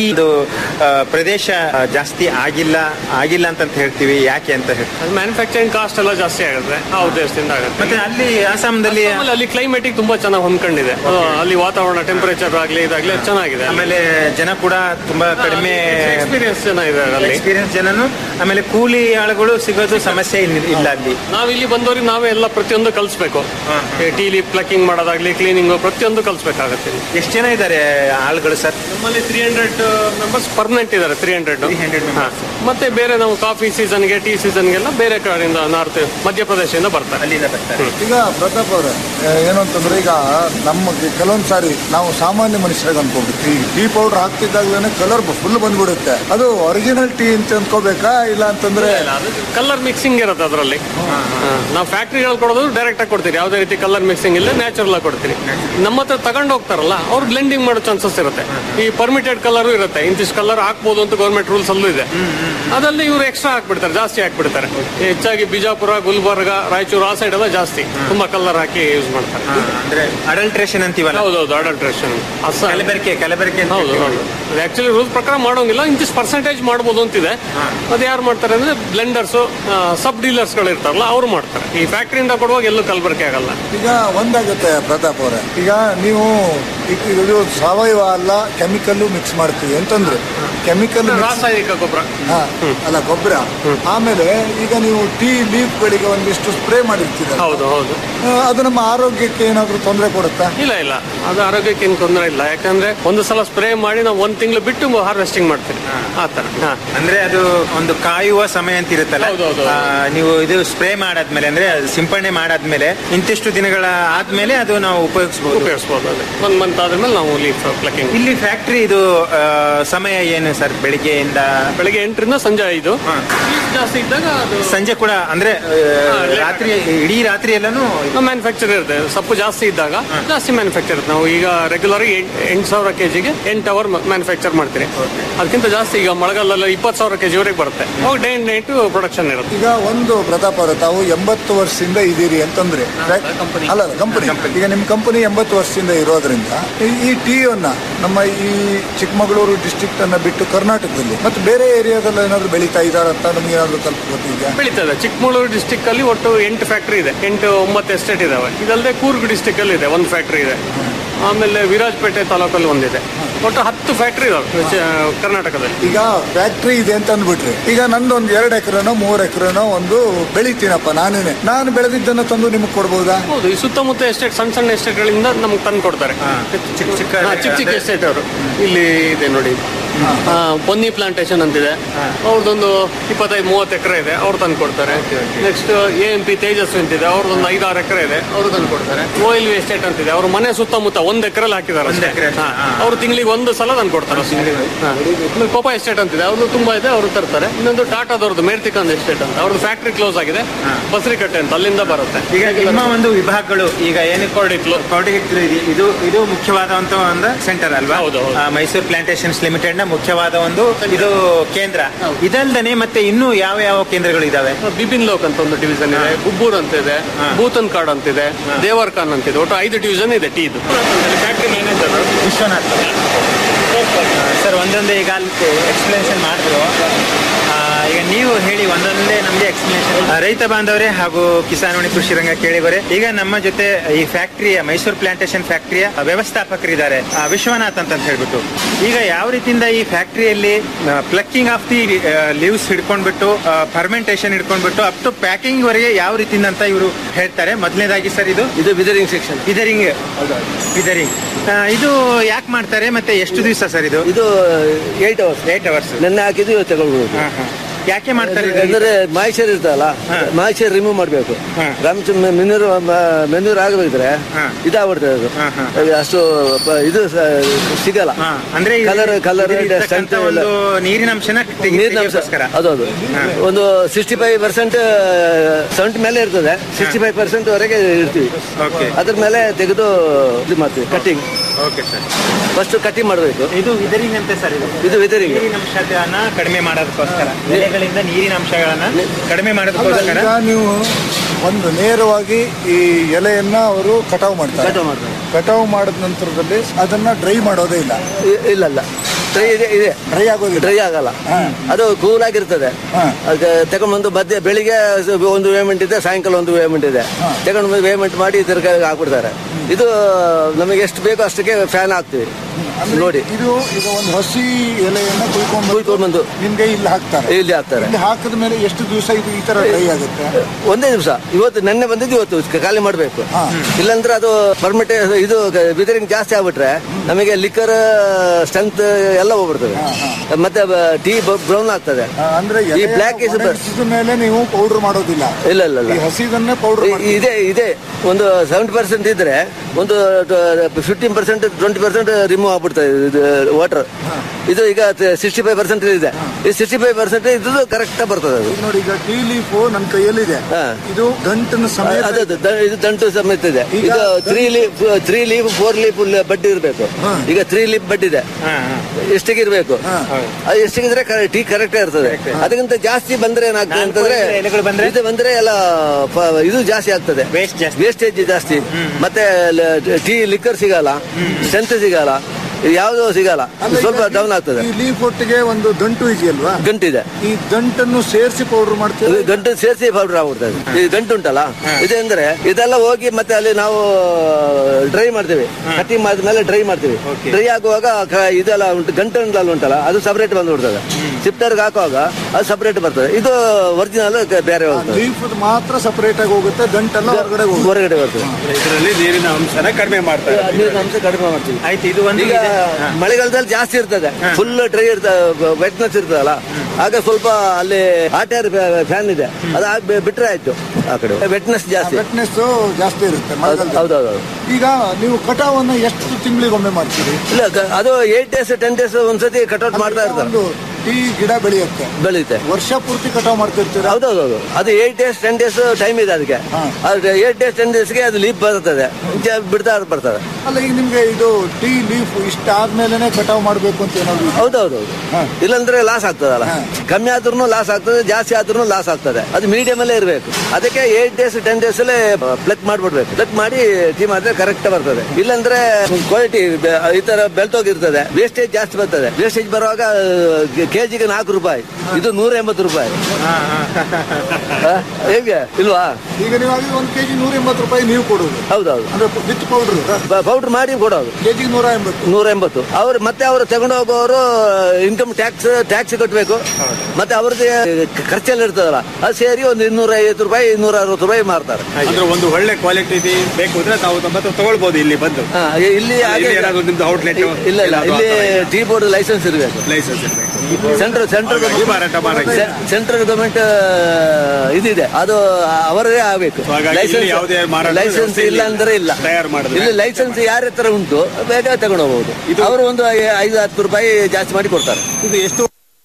ಪ್ರದೇಶ ಆ, ಜಾಸ್ತಿ ಆಗಿಲ್ಲ ಆಗಿಲ್ಲ ಅಂತ ಹೇಳ್ತೀವಿ ಯಾಕೆ ಅಂತ ಹೇಳ್ತೀವಿ ಅದು ಮ್ಯಾನುಫ್ಯಾಕ್ಚರಿಂಗ್ ಕಾಸ್ಟ್ ಎಲ್ಲ ಜಾಸ್ತಿ ಆಗುತ್ತೆ ಆ ಉದ್ದೇಶದಿಂದ ಆಗುತ್ತೆ ಮತ್ತೆ ಅಲ್ಲಿ ಅಸ್ಸಾಂದಲ್ಲಿ ಆಮೇಲೆ ಅಲ್ಲಿ ಕ್ಲೈಮೇಟಿಗೆ ತುಂಬಾ ಚೆನ್ನಾಗಿ ಹೊಂದ್ಕೊಂಡಿದೆ ಅದು ಅಲ್ಲಿ ವಾತಾವರಣ ಟೆಂಪರೇಚರ್ ಆಗ್ಲಿ ಇದಾಗ್ಲಿ ಚೆನ್ನಾಗಿದೆ ಆಮೇಲೆ ಜನ ಕೂಡ ತುಂಬಾ ಕಡಿಮೆ ಎಕ್ಸ್ಪೀರಿಯನ್ಸ್ ಚೆನ್ನಾಗಿದೆ ಅಲ್ಲಿ ಎಕ್ಸ್ಪೀರಿಯನ್ಸ್ ಜನನು ಆಮೇಲೆ ಕೂಲಿ ಆಳುಗಳು ಸಿಗೋದು ಸಮಸ್ಯೆ ಇಲ್ಲ ಇಲ್ಲ ಅಲ್ಲಿ ನಾವ್ ಇಲ್ಲಿ ಬಂದವ್ರಿಗೆ ನಾವೇ ಎಲ್ಲ ಪ್ರತಿಯೊಂದು ಕಲಿಸ್ಬೇಕು ಟೀಲಿ ಪ್ಲಕ್ಕಿಂಗ್ ಮಾಡೋದಾಗ್ಲಿ ಕ್ಲೀನಿಂಗ್ ಪ್ರತಿಯೊಂದು ಕಲಿಸ್ಬೇಕಾಗತ್ತೆ ಇಲ್ಲಿ. ಎಷ್ಟು ಜನ ಇದ್ದಾರೆ ಆಳುಗಳು ಸರ್ ನಮ್ಮಲ್ಲಿ ತ್ರೀ ಹಂಡ್ರೆಡ್ ಮೆಂಬರ್ಸ್ ಪರ್ಮನೆಂಟ್ ಇದ್ದಾರೆ ತ್ರೀ ಹಂಡ್ರೆಡ್ 300 members. ಮತ್ತೆ ಬೇರೆ ನಾವು ಕಾಫಿ ಸೀಸನ್ಗೆ ಟೀ ಸೀಸನ್ಗೆಲ್ಲ ಬೇರೆ ಕಡೆಯಿಂದ ನಾರ್ತ್ ಮಧ್ಯಪ್ರದೇಶದಿಂದ ಬರ್ತಾರೆ ಅಲ್ಲಿಂದ ಬರ್ತಾರೆ ಈಗ ಪ್ರತಾಪ್ ಅವರೇ ಏನು ಅಂತಂದ್ರೆ ಈಗ ನಮಗೆ ಕೆಲವೊಂದ್ ಸಾರಿ ನಾವು ಸಾಮಾನ್ಯ ಮನುಷ್ಯರಾಗ ಅನ್ಕೋಬೇಕು ಈ ಟೀ ಪೌಡರ್ ಹಾಕ್ತಿದ್ದಾಗ್ಲೇನೆ ಕಲರ್ ಫುಲ್ ಬಂದ್ಬಿಡುತ್ತೆ ಅದು ಒರಿಜಿನಲ್ ಟೀ ಅಂತ ಅನ್ಕೋಬೇಕಾ ಇಲ್ಲ ಅಂತಂದ್ರೆ ಕಲರ್ ಮಿಕ್ಸಿಂಗ್ ಇರುತ್ತೆ ಅದರಲ್ಲಿ ನಾವು ಫ್ಯಾಕ್ಟ್ರಿಗಳು ಕೊಡೋದು ಡೈರೆಕ್ಟ್ ಆಗಿ ಕೊಡ್ತೀರಿ ಯಾವುದೇ ರೀತಿ ಕಲರ್ ಮಿಕ್ಸಿಂಗ್ ಇಲ್ಲ ನ್ಯಾಚುರಲ್ ಆಗಿ ಕೊಡ್ತೀರಿ ನಮ್ಮ ಹತ್ರ ತಗೊಂಡು ಹೋಗ್ತಾರಲ್ಲ ಅವ್ರು ಬ್ಲೆಂಡಿಂಗ್ ಮಾಡೋ ಚಾನ್ಸಸ್ ಇರುತ್ತೆ ಈ ಪರ್ಮಿಟೆಡ್ ಕಲರ್ ಇರುತ್ತೆ ಇಂತಿಷ್ಟು ಕಲರ್ ಹಾಕ್ಬೋದು ಅಂತ ಗೌರ್ಮೆಂಟ್ ರೂಲ್ಸ್ ಅಲ್ಲೂ ಇದೆ ಅದಲ್ಲದೆ ಇವ್ರು ಎಕ್ಸ್ಟ್ರಾ ಹಾಕ್ಬಿಡ್ತಾರೆ ಜಾಸ್ತಿ ಹಾಕ್ಬಿಡ್ತಾರೆ ಹೆಚ್ಚಾಗಿ ಬಿಜಾಪುರ ಗುಲ್ಬರ್ಗ ರಾಯಚೂರು ಆ ಸೈಡ್ ಎಲ್ಲ ಜಾಸ್ತಿ ತುಂಬಾ ಕಲರ್ ಹಾಕಿ ಯೂಸ್ ಮಾಡ್ತಾರೆ ಅಂದ್ರೆ ಅಡಲ್ಟ್ರೇಷನ್ ಅಂತೀವಲ್ಲ ಹೌದೌದು ಅಡಲ್ಟ್ರೇಷನ್ ಕಲಬೆರಕೆ ಕಲಬೆರಕೆ ಅಂತ ಹೌದು ಹೌದು ಆಕ್ಚುಲಿ ರೂಲ್ಸ್ ಪ್ರಕಾರ ಮಾಡೋಂಗಿಲ್ಲ ಇಂತಿಷ್ಟು ಪರ್ಸೆಂಟೇಜ್ ಮಾಡ್ಬೋದು ಅಂತಿದೆ ಅದು ಯಾರು ಮಾಡ್ತಾರೆ ಅಂದ್ರೆ ಬ್ಲೆಂಡರ್ಸ್ ಸಬ್ ಡೀಲರ್ಸ್ ಗಳು ಇರ್ತಾರಲ್ಲ ಅವ್ರು ಮಾಡ್ತಾರೆ ಈ ಫ್ಯಾಕ್ಟ್ರಿಯಿಂದ ಕೊಡುವಾಗ ಎಲ್ಲೂ ಕಲಬೆರಕೆ ಆಗಲ್ಲ ಈಗ ಒಂದಾಗುತ್ತೆ ಪ್ರತಾಪ್ ಅವರೇ ಈಗ ನೀವು ಈಗ ಇದು ಸಾವಯವ ಅಲ್ಲ ಕೆಮಿಕಲ್ ಮಿಕ್ಸ್ ಮಾಡ್ತೀವಿ ಅಂತಂದ್ರೆ ಕೆಮಿಕಲ್ ರಾಸಾಯನಿಕ ಗೊಬ್ಬರ ಅಲ್ಲ ಗೊಬ್ಬರ ಆಮೇಲೆ ಈಗ ನೀವು ಟೀ ಲೀಫ್ ಗಳಿಗೆ ಒಂದಿಷ್ಟು ಸ್ಪ್ರೇ ಮಾಡಿರ್ತೀರ ಹೌದು ಹೌದು ಅದು ನಮ್ಮ ಆರೋಗ್ಯಕ್ಕೆ ಏನಾದ್ರೂ ತೊಂದರೆ ಕೊಡುತ್ತಾ ಇಲ್ಲ ಇಲ್ಲ ಅದು ಆರೋಗ್ಯಕ್ಕೆ ಏನು ತೊಂದರೆ ಇಲ್ಲ ಯಾಕಂದ್ರೆ ಒಂದು ಸಲ ಸ್ಪ್ರೇ ಮಾಡಿ ನಾವು ಒಂದ್ ತಿಂಗಳು ಬಿಟ್ಟು ಹಾರ್ವೆಸ್ಟಿಂಗ್ ಮಾಡ್ತೀವಿ ಆ ತರ ಹಾ ಅಂದ್ರೆ ಅದು ಒಂದು ಕಾಯುವ ಸಮಯ ಅಂತ ಇರುತ್ತಲ್ಲ ಹೌದು, ಹೌದು, ಆ, ನೀವು ಇದು ಸ್ಪ್ರೇ ಮಾಡಾದ್ಮೇಲೆ ಅಂದ್ರೆ ಅದು ಸಿಂಪಡಣೆ ಮಾಡಾದ್ಮೇಲೆ ಇಂತಿಷ್ಟು ದಿನಗಳ ಆದ್ಮೇಲೆ ಅದು ನಾವು ಉಪಯೋಗಿಸಬಹುದು ಉಪಯೋಗಿಸ್ಬೋದು ಅದು ಒಂದ್ ಮಂತ್ ಆದ್ಮೇಲೆ ನಾವು ಲೀಫ್ ಪ್ಲಕ್ಕಿಂಗ್ ಇಲ್ಲಿ ಫ್ಯಾಕ್ಟ್ರಿ ಇದು ಆ, ಸಮಯ ಏನು ಸರ್ ಬೆಳಿಗ್ಗೆಯಿಂದ ಬೆಳಿಗ್ಗೆ ಎಂಟರಿಂದ ಸಂಜೆ ಐದು heat ಜಾಸ್ತಿ ಇದ್ದಾಗ ಅದು ಸಂಜೆ ಕೂಡ ಅಂದ್ರೆ ಆ, late ರಾತ್ರಿ ಇಡೀ ರಾತ್ರಿ ಎಲ್ಲಾನು ಮ್ಯಾನುಫ್ಯಾಕ್ಚರ್ ಇರುತ್ತೆ ಸೊಪ್ಪು ಜಾಸ್ತಿ ಇದ್ದಾಗ ಜಾಸ್ತಿ ಮ್ಯಾನುಫ್ಯಾಕ್ಚರ್ ಇರುತ್ತೆ ನಾವು ಈಗ ರೆಗ್ಯುಲರ್ ಎಂಟು ಸಾವಿರ ಕೆಜಿಗೆ ಎಂಟು ಅವರ್ ಮ್ಯಾನುಫ್ಯಾಕ್ಚರ್ ಮಾಡ್ತೀರಿ ಅದಕ್ಕಿಂತ ಜಾಸ್ತಿ ಈಗ ಮಳೆಗಾಲದಲ್ಲಿ ಇಪ್ಪತ್ತು ಸಾವಿರ ಕೆಜಿ ವರೆಗೆ ಬರುತ್ತೆ ಅವಾಗ ಡೇ ಅಂಡ್ ನೈಟ್ ಪ್ರೊಡಕ್ಷನ್ ಇರುತ್ತೆ ಈಗ ಒಂದು ಪ್ರತಾಪ್ ಅವರ ತಾವು ಎಂಬತ್ತು ವರ್ಷದಿಂದ ಇದೀರಿ ಅಂತಂದ್ರೆ ಅಲ್ಲ ಕಂಪನಿ ಈಗ ನಿಮ್ ಕಂಪನಿ ಎಂಬತ್ತು ವರ್ಷದಿಂದ ಇರೋದ್ರಿಂದ ಈ- ಈ ಟೀ ಅನ್ನ ನಮ್ಮ ಈ ಚಿಕ್ಕಮಗಳೂರು ಡಿಸ್ಟ್ರಿಕ್ಟ್ ಅನ್ನ ಬಿಟ್ಟು ಕರ್ನಾಟಕದಲ್ಲಿ ಮತ್ತೆ ಬೇರೆ ಏರಿಯಾದಲ್ಲಿ ಏನಾದ್ರು ಬೆಳೀತಾ ಇದಾರಂತ ನಮ್ಗೆ ಏನಾದ್ರು ಕಲ್ಪ ಗೊತ್ತಿದ್ಯಾ ಬೆಳೀತದೆ ಚಿಕ್ಕಮಗಳೂರು ಡಿಸ್ಟಿಕ್ ಅಲ್ಲಿ ಒಟ್ಟು ಎಂಟು ಫ್ಯಾಕ್ಟರಿ ಇದೆ ಎಂಟು ಒಂಬತ್ತು ಎಸ್ಟೇಟ್ ಇದಾವೆ ಇದಲ್ಲದೆ ಕೂರ್ಗ್ ಡಿಸ್ಟಿಕ್ ಅಲ್ಲಿ ಇದೆ ಒಂದು ಫ್ಯಾಕ್ಟರಿ ಇದೆ ಆಮೇಲೆ ವಿರಾಜಪೇಟೆ ತಾಲೂಕಲ್ಲಿ ಒಂದಿದೆ ಒಟ್ಟು ಹತ್ತು ಫ್ಯಾಕ್ಟರಿ ಇದಾವೆ ಚ- ಕರ್ನಾಟಕದಲ್ಲಿ ಈಗ ಫ್ಯಾಕ್ಟ್ರಿ ಇದೆ ಅಂತ ಅಂದ್ಬಿಟ್ರಿ ಈಗ ನಂದು ಒಂದು ಎರಡು ಎಕರೆನೋ ಮೂರು ಎಕರೆನೋ ಒಂದು ಬೆಳಿತೀನಪ್ಪ ನಾನೇನೆ ನಾನು ಬೆಳೆದಿದ್ದನ್ನ ತಂದು ನಿಮಗೆ ಕೊಡ್ಬೋದಾ ಹೌದು ಈ ಸುತ್ತಮುತ್ತ ಎಸ್ಟೇಟ್ ಸಣ್ಣ ಸಣ್ಣ ಎಸ್ಟೇಟ್ಗಳಿಂದ ನಮ್ಗೆ ತಂದು ಕೊಡ್ತಾರೆ ಚಿಕ್ಕ ಚಿಕ್ಕ ಚಿಕ್ಕ ಚಿಕ್ಕ ಎಸ್ಟೇಟ್ ಅವರು ಇಲ್ಲಿ ಇದೆ ನೋಡಿ ಆ, ಪೊನ್ನಿ ಪ್ಲಾಂಟೇಶನ್ ಅಂತಿದೆ ಅವ್ರದ್ದೊಂದು ಇಪ್ಪತ್ತೈದು ಮೂವತ್ತು ಎಕರೆ ಇದೆ ಅವ್ರು ತಂದು ಕೊಡ್ತಾರೆ next A M P Tejaswi ಅಂತಿದೆ ಅವ್ರದ್ದೊಂದು ಐದಾರು ಎಕರೆ ಇದೆ ಅವರು ತಂದು ಕೊಡ್ತಾರೆ ಓಎಲ್ ವಿ ಎಸ್ಟೇಟ್ ಅಂತಿದೆ ಅವ್ರ ಮನೆ ಸುತ್ತಮುತ್ತ ಒಂದ್ ಎಕರೆಲ್ಲಿ ಹಾಕಿದ್ದಾರೆ ಅವ್ರು ತಿಂಗಳಿಗೆ ಒಂದು ಸಲ ತಂದು ಕೊಡ್ತಾರೆ ಅಷ್ಟೇ. ಹಾ. ಆಮೇಲೆ ಕೋಪ ಎಸ್ಟೇಟ್ ಅಂತಿದೆ ಅವ್ರದ್ದು ತುಂಬಾ ಇದೆ ಅವರು ತರ್ತಾರೆ ಇನ್ನೊಂದು ಟಾಟಾದವ್ರದ್ದು ಮೇರ್ತಿಕಂದ್ ಎಸ್ಟೇಟ್ ಅಂತ ಅವ್ರದ್ದು ಫ್ಯಾಕ್ಟ್ರಿ ಕ್ಲೋಸ್ ಆಗಿದೆ ಬಸರಿಕಟ್ಟೆ ಅಂತ ಅಲ್ಲಿಂದ ಬರುತ್ತೆ ಈಗ ನಿಮ್ಮ ಒಂದು ವಿಭಾಗಗಳು ಈಗ ಏನಕ್ಕೆ ಕೊರಡಿಕ್ಲು. ಕೊರಡಿಕ್ಲು ಇದೆ ಇದು ಇದು ಮುಖ್ಯವಾದಂತ ಒಂದು ಸೆಂಟರ್ ಅಲ್ವಾ ಹೌದು, ಹೌದು. ಆ, ಮೈಸೂರು ಪ್ಲಾಂಟೇಶನ್ಸ್ ಲಿಮಿಟೆಡ್ ನ ಮುಖ್ಯವಾದ ಒಂದು ಇದು ಕೇಂದ್ರ ಇದಲ್ದನೆ ಮತ್ತೆ ಇನ್ನೂ ಯಾವ ಯಾವ ಕೇಂದ್ರಗಳು ಇದಾವೆ ಬಿಪಿನ್ ಲೋಕ್ ಅಂತ ಒಂದು ಡಿವಿಷನ್ ಇದೆ ಗುಬ್ಬೂರ್ ಅಂತ ಇದೆ ಭೂತನ್ ಕಾಡ್ ಅಂತಿದೆ ದೇವರ್ ಖಾನ್ ಅಂತಿದೆ ಒಟ್ಟು ಐದು ಡಿವಿಷನ್ ಇದೆ ಟೀ ಇದು ಫ್ಯಾಕ್ಟ್ರಿ ಮ್ಯಾನೇಜರ್ ವಿಶ್ವನಾಥ್ ಸರ್ ಒಂದೊಂದೇ ಈಗ ಅಲ್ಲಿ ಎಕ್ಸ್ಪ್ಲನೇಷನ್ ಮಾಡಿದ್ರು ಆ, ಈಗ ನೀವು ಹೇಳಿ ಒಂದೊಂದೇ ನಮಗೆ ಎಕ್ಸ್ಪ್ಲನೇಷನ್ ರೈತ ಬಾಂಧವರೇ ಹಾಗೂ ಕಿಸಾನ್ವಾಣಿ ಕೃಷಿ ರಂಗ ಕೇಳಿವರೆ ಈಗ ನಮ್ಮ ಜೊತೆ ಈ ಫ್ಯಾಕ್ಟರಿಯ ಮೈಸೂರು ಪ್ಲಾಂಟೇಶನ್ ಫ್ಯಾಕ್ಟರಿಯ ವ್ಯವಸ್ಥಾಪಕರಿದ್ದಾರೆ ಆ, ವಿಶ್ವನಾಥ್ ಅಂತ ಅಂತ ಹೇಳ್ಬಿಟ್ಟು ಈಗ ಯಾವ ರೀತಿಯಿಂದ ಈ ಫ್ಯಾಕ್ಟರಿಯಲ್ಲಿ ಪ್ಲಕ್ಕಿಂಗ್ ಆಫ್ ದಿ ಲೀವ್ಸ್ ಹಿಡ್ಕೊಂಡ್ಬಿಟ್ಟು ಫರ್ಮೆಂಟೇಶನ್ ಹಿಡ್ಕೊಂಡ್ಬಿಟ್ಟು ಅಪ್ ಟು ಪ್ಯಾಕಿಂಗ್ ವರೆಗೆ ಯಾವ ರೀತಿಯಿಂದ ಅಂತ ಇವರು ಹೇಳ್ತಾರೆ ಮೊದಲನೇದಾಗಿ ಸರ್ ಇದು ಇದು ಬಿದರಿಂಗ್ ಸೆಕ್ಷನ್ ಬಿದರಿಂಗ್ ಬಿದರಿಂಗ್ ಆ, ಇದು ಯಾಕೆ ಮಾಡ್ತಾರೆ ಮತ್ತೆ ಎಷ್ಟು ದಿವಸ ಸರ್ ಇದು ಇದು ಏಟ್ ಅವರ್ಸ್ ಏಟ್ ಅವರ್ಸ್ ನೆನ್ನೆ ಹಾಕಿದ್ದು ಇವತ್ತು ತಗೊಳ್ಬೋದು ಯಾಕೆ ಮಾಡ್ತಾರೆ ಇದು? ಅಂದ್ರೆ ಮಾಯಿಶ್ಚರ್ ಇರ್ತಲ್ಲ ಮಾಯಿಶ್ಚರ್ ರಿಮೂವ್ ಮಾಡಬೇಕು ಮೆನ್ಯೂರ್ ಮೆನ್ಯೂರ್ ಆಗಬೇಕಿದ್ರೆ ಹಾ. ಇದಾಗ್ಬಿಡ್ತದೆ ಅದು ಹಾ, ಹಾ. ಅದು ಅಷ್ಟು ಪ- ಇದು ಸ- ಸಿಗಲ್ಲ ಹಾ, ಅಂದ್ರೆ ಕಲರ್ ಕಲರ್ ಇರ್ತಕ್ಕಂಥ ಒಂದು ನೀರಿನಂಶನ ತೆಗಿ- ತೆಗಿಯೋಕ್ಕೋಸ್ಕರ. ಅದು ಅದು ಒಂದು ಸಿಕ್ಸ್ಟಿ ಫೈವ್ ಪರ್ಸೆಂಟ್ ಸೆವೆಂಟಿ ಮೇಲೆ ಇರ್ತದೆ ಸಿಕ್ಸ್ಟಿ ಫೈವ್ ಪರ್ಸೆಂಟ್ ವರೆಗೆ ಇರ್ತೀವಿ ಓಕೆ ಅದ್ರ ಮೇಲೆ ತೆಗೆದು ಇದು ಮಾಡ್ತೀವಿ cutting okay sir first cutting ಮಾಡಬೇಕು ಇದು ವಿದರಿಂಗ್ ಅಂತೆ ಸರ್ ಇದು ಇದು ವಿದರಿಂಗ್ ನೀರಿನಂಶನ ಕಡಿಮೆ ಮಾಡೋದಕ್ಕೋಸ್ಕರ ಎಲೆಗಳಿಂದ ನೀರಿನ ಅಂಶಗಳನ್ನ ಕಡಿಮೆ ಮಾಡೋದಕ್ಕೋಸ್ಕರ ಈಗ ನೀವು ಒಂದು ನೇರವಾಗಿ ಈ ಎಲೆಯನ್ನ ಅವರು ಕಟಾವು ಮಾಡ್ತಾರೆ ಕಟಾವು ಮಾಡ್ತಾರೆ. ಕಟಾವು ಮಾಡಿದ ನಂತರದಲ್ಲಿ ಅದನ್ನ ಡ್ರೈ ಮಾಡೋದೇ ಇಲ್ಲ ಇ- ಇಲ್ಲ ಇಲ್ಲ ಡ್ರೈ ಇದೆ ಇದೆ ಡ್ರೈ ಆಗೋದಿಲ್ಲ ಡ್ರೈ ಆಗಲ್ಲ ಅದು ಕೂಲ್ ಆಗಿರ್ತದೆ ಹಾ. ಅದಕ್ಕೆ ತಗೊಂಡ್ಬಂದು ಮಧ್ಯೆ ಬೆಳಿಗ್ಗೆ ಒಂದು ವೇಮೆಂಟ್ ಇದೆ ಸಾಯಂಕಾಲ ಒಂದು ವೇಮೆಂಟ್ ಇದೆ ತಗೊಂಡು ಬಂದು ವೇಮೆಂಟ್ ಮಾಡಿ ಇದ್ರ ಕೆಳಗೆ ಹಾಕ್ಬಿಡ್ತಾರೆ ಇದು ನಮಗೆ ಎಷ್ಟು ಬೇಕೋ ಅಷ್ಟಕ್ಕೆ ಫ್ಯಾನ್ ಹಾಕ್ತೀವಿ ನೋಡಿ ಇದು ಈಗ ಒಂದು ಹಸಿ ಎಲೆಯನ್ನ ಕುಯ್ಕೊಂಡು ಕುಯ್ಕೊಂಡ್ ಬಂದು ನಿಮ್ಗೆ ಇಲ್ಲಿ ಹಾಕ್ತಾರೆ ಇಲ್ಲಿ ಹಾಕ್ತಾರೆ ಇಲ್ಲಿ ಹಾಕಿದ ಮೇಲೆ ಎಷ್ಟು ದಿವಸ ಇದು ಈ ತರ ಡ್ರೈ ಆಗುತ್ತೆ ಒಂದೇ ದಿವಸ ಇವತ್ತು ನೆನ್ನೆ ಬಂದಿದ್ದು ಇವತ್ತು ಕ- ಖಾಲಿ ಮಾಡಬೇಕು ಹಾ. ಇಲ್ಲಾಂದ್ರೆ ಅದು ಪರ್ಮಿಟ್ ಇದು ಬಿದರಿಂಗ್ ಜಾಸ್ತಿ ಆಗ್ಬಿಟ್ರೆ ನಮಗೆ ಲಿಕ್ಕರ್ ಸ್ಟ್ರೆಂತ್ ಎಲ್ಲ ಹೋಗ್ಬಿಡ್ತದೆ ಮತ್ತೆ ಟೀ ಬ್ರೌನ್ ಆಗ್ತದೆ ಆ, ಅಂದ್ರೆ ಈ ಎಲೆಯನ್ನ ಬ್ಲ್ಯಾಕ್ ಇಸ್ ಒಣಗಿಸಿದ ಮೇಲೆ ನೀವು ಪೌಡರ್ ಮಾಡೋದಿಲ್ಲ ಇಲ್ಲ ಇಲ್ಲ ಈ ಇಲ್ಲ ಹಸಿದನ್ನೇ ಪೌಡರ್ ಇ- ಇದೆ ಇದೆ ಒಂದು ಸೆವೆಂಟಿ ಪರ್ಸೆಂಟ್ ಇದ್ರೆ ಒಂದು fifteen percent twenty percent remove ಆಗ್ಬಿಡ್ತದೆ ಇದು ವಾಟರ್ ಇದು ಈಗ ಸಿಕ್ಸ್ಟಿ ಫೈವ್ ಪರ್ಸೆಂಟ್ ಇದೆ ಈ ಸಿಕ್ಸ್ಟಿ ಫೈವ್ ಪರ್ಸೆಂಟ್ ಇದು ಕರೆಕ್ಟ್ ಬರ್ತದೆ ಅದು ನೋಡಿ ಈಗ ಟೀ ಲೀಫ್ ನನ್ನ ಕೈಯಲ್ಲಿದೆ ಹಾ. ಇದು ಗಂಟನ ಸಮೇತ ಅದು ಅದು ದ- ಇದು ದಂಟು ಸಮೇತ ಇದೆ ಈಗ ಇದು three leaf three leaf four leaf ಬಡ್ಡಿ ಇರಬೇಕು ಈಗ ತ್ರೀ ಲೀಫ್ ಬಡ್ಡಿ ಇದೆ ಎಷ್ಟಿಗೆ ಇರಬೇಕು ಅದು ಎಷ್ಟಿಗಿದ್ರೆ ಟೀ ಕರೆಕ್ಟ್ ಇರ್ತದೆ ಅದಕ್ಕಿಂತ ಜಾಸ್ತಿ ಬಂದ್ರೆ ಏನಾಗ್ತದೆ ಅಂತಂದ್ರೆ ನಾಲ್ಕು ಎಲೆಗಳು ಬಂದ್ರೆ? ಇದು ಬಂದ್ರೆ ಎಲ್ಲ ಪ- ಇದು ಜಾಸ್ತಿ ಆಗ್ತದೆ Waste ಜಾಸ್ತಿ. ವೇಸ್ಟೇಜ್ ಜಾಸ್ತಿ ಮತ್ತೆ ಟೀ ಲಿಕ್ಕರ್ ಸಿಗಲ್ಲ ಸ್ಟ್ರೆಂತ್ ಸಿಗಲ್ಲ ಯಾವ್ದು ಸಿಗಲ್ಲ ಸ್ವಲ್ಪ ಡೌನ್ ಆಗ್ತದೆ ಈ ಲೀಫ್ ಒಟ್ಟಿಗೆ ಒಂದು ದಂಟು ಇದೆಯಲ್ವಾ ಗಂಟಿದೆ ಈ ದಂಟನ್ನು ಸೇರಿಸಿ ಪೌಡರ್ ಮಾಡ್ತೀವಿ ಇದು ಗಂಟು ಸೇರಿಸಿ ಪೌಡರ್ ಆಗ್ಬಿಡ್ತದೆ ಈ ಗಂಟು ಉಂಟಲ್ಲ ಇದೆ ಅಂದ್ರೆ ಇದೆಲ್ಲ ಹೋಗಿ ಮತ್ತೆ ಅಲ್ಲಿ ನಾವು ಡ್ರೈ ಮಾಡ್ತೀವಿ ಕಟಿಂಗ್ ಮಾಡಿದ್ಮೇಲೆ ಡ್ರೈ ಮಾಡ್ತೀವಿ ಡ್ರೈ ಆಗುವಾಗ ಕ- ಇದೆಲ್ಲ ಉಂಟು ಗಂಟೆಲ್ಲ ಉಂಟಲ್ಲ ಅದು ಸಪರೇಟ್ ಬಂದ್ಬಿಡ್ತದೆ ಸಿಪ್ಟರ್ಗೆ ಹಾಕುವಾಗ ಅದು ಸಪರೇಟ್ ಬರ್ತದೆ ಇದು ಒರಿಜಿನಲ್ ಬೇರೆ ಹೋಗ್ತದೆ ಲೀಫ್ ಮಾತ್ರ ಸಪರೇಟ್ ಆಗಿ ಹೋಗುತ್ತೆ ದಂಟೆಲ್ಲ ಹೊರಗಡೆ ಹೋಗುತ್ತೆ ಹೊರಗಡೆ ಬರ್ತದೆ ಇದರಲ್ಲಿ ನೀರಿನ ಅಂಶನ ಕಡಿಮೆ ಮಾಡ್ತಾರೆ ನೀರಿನ ಅಂಶ ಕಡಿಮೆ ಮಾಡ್ತೀವಿ ಆಯ್ತು ಇದು ಒಂದು ಈಗ ಇದೆ. ಮಳೆಗಾಲದಲ್ಲಿ ಜಾಸ್ತಿ ಇರ್ತದೆ ಫುಲ್ ಡ್ರೈ ಇರ್ತದೆ ವೆಟ್ನೆಸ್ ಇರ್ತದಲ್ಲ ಆಗ ಸ್ವಲ್ಪ ಅಲ್ಲಿ ಹಾಟ್ ಏರ್ ಫ್ಯಾನ್ ಇದೆ ಅದು ಹಾಕ್ ಬಿ- ಬಿಟ್ರೆ ಆಯ್ತು ಆ ಕಡೆ ವೆಟ್ನೆಸ್ ಜಾಸ್ತಿ ಫಿಟ್ನೆಸ್ ಜಾಸ್ತಿ ಇರುತ್ತೆ ಹೌದು ಮಳೆಗಾಲದಲ್ಲಿ. ಹೌದೌದು ಈಗ ನೀವು ಕಟಾವನ್ನ ಎಷ್ಟು ತಿಂಗಳಿಗೊಮ್ಮೆ ಮಾಡ್ತೀರಿ ಇಲ್ಲ ಕ- ಅದು ಏಟ್ ಡೇಸ್ ಟೆನ್ ಡೇಸ್ ಒಂದ್ಸತಿ ಕಟ್ಔಟ್ ಮಾಡ್ತಾ ಇರ್ತಾರೆ ಒಂದು ಟೀ ಗಿಡ ಬೆಳೆಯುತ್ತೆ ಬೆಳೆಯುತ್ತೆ ವರ್ಷ ಪೂರ್ತಿ ಕಟಾವ್ ಮಾಡ್ತಿರ್ತೀರಾ ಹೌದೌದು ಅದು eight days ten days time ಇದೆ ಅದಕ್ಕೆ ಅದು ಏಟ್ ಡೇಸ್ ಟೆನ್ ಡೇಸ್ಗೆ ಅದು ಲೀಪ್ ಬರ್ತದೆ ಮುಂಚೆ ಬಿಡ್ತಾ ಬರ್ತದೆ ಅಲ್ಲ ಈಗ ನಿಮ್ಗೆ ಇದು ಟೀ ಲೀಫ್ ಇಷ್ಟ ಆದ್ಮೇಲೆನೆ ಕಟಾವ್ ಮಾಡ್ಬೇಕು ಅಂತ ಏನಾದ್ರು ಇದೆಯಾ? ಹೌದೌದು ಇಲ್ಲಾಂದ್ರೆ ಲಾಸ್ ಆಗ್ತದಲ್ಲ ಕಮ್ಮಿ ಆದ್ರೂ ಲಾಸ್ ಆಗ್ತದೆ ಜಾಸ್ತಿ ಆದ್ರೂ ಲಾಸ್ ಆಗ್ತದೆ ಅದು ಮೀಡಿಯಂ ಅಲ್ಲೇ ಇರಬೇಕು ಅದಕ್ಕೆ ಏಟ್ ಡೇಸ್ ಟೆನ್ ಡೇಸ್ ಅಲ್ಲೇ ಪ್ಲಕ್ ಮಾಡ್ಬಿಡ್ಬೇಕು ಪ್ಲಕ್ ಮಾಡಿ ಟೀ ಮಾಡಿದ್ರೆ ಕರೆಕ್ಟ್ ಬರ್ತದೆ ಇಲ್ಲಾಂದ್ರೆ ಕ್ವಾಲಿಟಿ ಈ ತರ ಬೆಳ್ತೋಗಿರ್ತದೆ ವೇಸ್ಟೇಜ್ ಜಾಸ್ತಿ ಬರ್ತದೆ ವೇಸ್ಟೇಜ್ ಬರುವಾಗ ಕೆಜಿಗೆ ನಾಲ್ಕು ರೂಪಾಯಿ ಇದು ನೂರ ಎಂಬತ್ತು ರೂಪಾಯಿ ಆ, ಹೇಗೆ ಇಲ್ವಾ ಈಗ ನೀವು ಆಗಿ ಒಂದ್ ಕೆಜಿ ನೂರ ಎಂಬತ್ತು ರೂಪಾಯಿ ನೀವು ಕೊಡೋದು ಹೌದೌದು ಅಂದ್ರೆ ವಿತ್ ಪೌಡರ್ ಪೌಡರ್ ಮಾಡಿ ಕೊಡೋದು ಕೆಜಿಗೆ ನೂರ ಎಂಬತ್ತು ನೂರ ಎಂಬತ್ತು ಅವ್ರು ಮತ್ತೆ ಅವರು ತಗೊಂಡು ಹೋಗುವವರು ಇನ್ಕಮ್ ಟ್ಯಾಕ್ಸ್ ಟ್ಯಾಕ್ಸ್ ಕಟ್ಟಬೇಕು ಮತ್ತೆ ಅವ್ರದ್ದು ಖರ್ಚೆಲ್ಲ ಇರ್ತದಲ್ಲ ಅದು ಸೇರಿ ಒಂದು ಇನ್ನೂರ ಐವತ್ತು ರೂಪಾಯಿ ಇನ್ನೂರ ಅರವತ್ತು ರೂಪಾಯಿ ಮಾರ್ತಾರೆ ಅಂದ್ರೆ ಒಂದು ಒಳ್ಳೆ ಕ್ವಾಲಿಟಿ ಬೇಕು ಅಂದ್ರೆ ತಾವು ತಮ್ಮ ಹತ್ರ ತಗೊಳ್ಬಹುದು ಇಲ್ಲಿ ಬಂದು ಹಾ, ಇಲ್ಲಿ ಹಾಗೆ ಇಲ್ಲಿ ಏನಾದ್ರು ನಿಮ್ದು ಔಟ್ಲೆಟ್ ಇಲ್ಲ ಇಲ್ಲ ಇಲ್ಲಿ ಟೀ ಬೋರ್ಡ್ ಲೈಸೆನ್ಸ್ ಇರಬೇಕು ಲೈಸೆನ್ಸ್ ಇರಬೇಕು ಸೆಂಟ್ರಲ್ ಸೆಂಟ್ರಲ್ ಹಾಗಾಗಿ ಮಾರಾಟ ಮಾಡಕ್ಕೆ. ಸೆಂಟ್ರಲ್ ಗವರ್ಮೆಂಟ್ ಇದಿದೆ ಅದು ಅವರದೇ ಆಗಬೇಕು So ಹಾಗಾಗಿ ಇಲ್ಲಿ ಯಾವುದೇ ಮಾರಾಟದ ಲೈಸೆನ್ಸ್ ವ್ಯವಸ್ಥೆ ಇಲ್ಲ ಇಲ್ಲ. ಅಂದ್ರೆ ಇಲ್ಲ ತಯಾರು ಮಾಡಿದ್ರೆ ಇಲ್ಲಿ ಲೈಸೆನ್ಸ್ ಯಾರ ಹತ್ರ ಉಂಟು ಬೇಗ ತಗೊಂಡು ಹೋಗಬಹುದು ಅವರು ಒಂದು ಐ- ಐದು ಹತ್ತು ರೂಪಾಯಿ ಜಾಸ್ತಿ ಮಾಡಿ ಕೊಡ್ತಾರೆ ಇದು ಎಷ್ಟು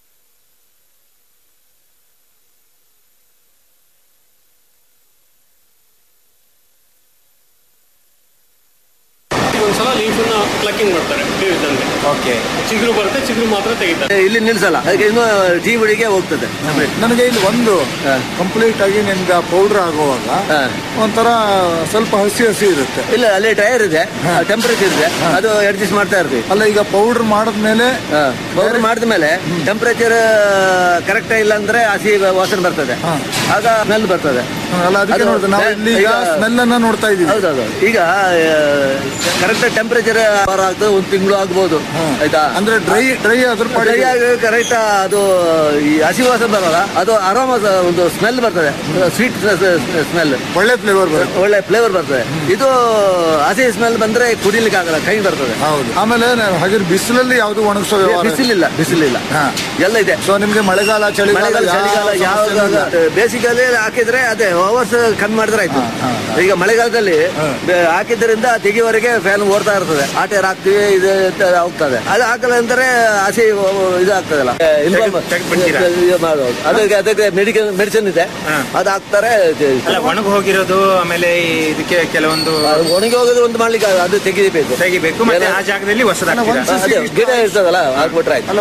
ಒಂದ್ಸಲ ಲೀಫನ್ನ ಪ್ಲಕ್ಕಿಂಗ್ ಮಾಡ್ತಾರೆ ಟೀ ಇದ್ದಂಗೆ ಓಕೆ ಚಿಗುರು ಬರುತ್ತೆ ಚಿಗುರು ಮಾತ್ರ ತೆಗಿತಾರೆ ಇಲ್ಲಿ ನಿಲ್ಸಲ್ಲ ಅದಕ್ಕೆ ಇನ್ನು ಟೀ ಬುಡಿಗೆ ಹೋಗ್ತದೆ ನನಗೆ ಇಲ್ಲಿ ಒಂದು ಕಂಪ್ಲೀಟ್ ಆಗಿ ನಿಮ್ಗೆ ಪೌಡರ್ ಆಗುವಾಗ ಒಂಥರ ಸ್ವಲ್ಪ ಹಸಿ ಹಸಿ ಇರುತ್ತೆ ಇಲ್ಲ ಅಲ್ಲಿ ಟೈರ್ ಇದೆ ಟೆಂಪರೇಚರ್ ಇದೆ ಅದು ಅಡ್ಜಸ್ಟ್ ಮಾಡ್ತಾ ಇರ್ತೀವಿ ಅಲ್ಲ ಈಗ ಪೌಡರ್ ಮಾಡಿದ್ಮೇಲೆ ಪೌಡರ್ ಮಾಡಿದ ಮೇಲೆ ಟೆಂಪರೇಚರ್ ಕರೆಕ್ಟ್ ಇಲ್ಲ ಅಂದ್ರೆ ಹಸಿ ವಾಸನೆ ಬರ್ತದೆ ಆಗ ಸ್ಮೆಲ್ ಬರ್ತದೆ ಅಲ್ಲ ಅದಕ್ಕೆ ಅದು ನೋಡಿದ್ರೆ ನಾವು ಇಲ್ಲಿ ಈಗ ಸ್ಮೆಲ್ ಅನ್ನ ನೋಡ್ತಾ ಇದೀವಿ ಹೌದೌದು ಈಗ ಕರೆಕ್ಟ್ ಟೆಂಪರೇಚರ್ ವಾರ ಆಗ್ತದೆ ಒಂದು ತಿಂಗಳು ಆಗ್ಬೋದು ಆಯ್ತಾ ಅಂದ್ರೆ ಡ್ರೈ ಡ್ರೈ ಅದ್ರ ಪಾಡಿಗೆ- ಡ್ರೈ ಆಗಿ ಕರೆಕ್ಟ್ ಅದು ಈ ಹಸಿ ವಾಸನೆ ಬರಲ್ಲ ಅದು ಆರಾಮ ಒಂದು ಸ್ಮೆಲ್ ಬರ್ತದೆ ಸ್ವೀಟ್ ಸ್ಮೆಲ್ ಒಳ್ಳೆ ಫ್ಲೇವರ್ ಬರುತ್ತೆ ಒಳ್ಳೆ ಫ್ಲೇವರ್ ಬರ್ತದೆ ಇದು ಹಸಿ ಸ್ಮೆಲ್ ಬಂದ್ರೆ ಕುಡಿಲಿಕ್ಕೆ ಆಗಲ್ಲ ಕೈ ಬರ್ತದೆ ಹೌದು ಆಮೇಲೆ ನಾವು ಹಾಗೆ ಬಿಸಿಲಲ್ಲಿ ಯಾವುದು ಒಣಗಿಸೋ ವ್ಯವಹಾರ ಬಿಸಿಲಿಲ್ಲ ಬಿಸಿಲಿಲ್ಲ ಎಲ್ಲ ಇದೆ ಸೊ ನಿಮ್ಗೆ ಮಳೆಗಾಲ ಚಳಿಗಾಲ ಮಳೆಗಾಲ ಚಳಿಗಾಲ ಯಾವ ಸಮಸ್ಯೆನೂ ಇಲ್ಲ. ಯಾವಾಗ ಬೇಸಿಗೆಯಲ್ಲಿ ಹಾಕಿದ್ರೆ ಅದೇ ಅವರ್ಸ್ ಕಮ್ಮಿ ಮಾಡಿದ್ರೆ ಆಯ್ತು ಈಗ ಮಳೆಗಾಲದಲ್ಲಿ ಬೆ- ಹಾಕಿದ್ರಿಂದ ತೆಗಿವರೆಗೆ ಫ್ಯಾನ್ ಓಡ್ತಾ ಇರ್ತದೆ ಆ ಟೈರ್ ಹಾಕ್ತಿವಿ ಇದು ಅಂತ ಹೋಗ್ತದೆ ಅದು ಹಾಕಲ್ಲ ಅಂದ್ರೆ ಹಸಿ ಇದು ಆಗ್ತದಲ್ಲ ಇದು ಮಾಡೋದು ಅದಕ್ಕೆ ಅದಕ್ಕೆ ಮೆಡಿಕಲ್ ಮೆಡಿಸಿನ್ ಇದೆ ಅದು ಹಾಕ್ತಾರೆ ಅಲ್ಲ ಒಣಗಿ ಹೋಗಿರೋದು ಆಮೇಲೆ ಈ ಇದಕ್ಕೆ ಕೆಲವೊಂದು ಅದು ಒಣಗಿ ಹೋಗೋದು ಒಂದು ಮಾಡ್ಲಿಕ್ಕೆ ಆಗಲ್ಲ, ಅದು ತೆಗಿಬೇಕು ತೆಗಿಬೇಕು ಮತ್ತೆ ಆ ಜಾಗದಲ್ಲಿ ಹೊಸದಾಗಿ ಅದೇ ಗಿಡ ಇರ್ತದಲ್ಲ ಹಾಕ್ಬಿಟ್ರೆ ಆಯ್ತು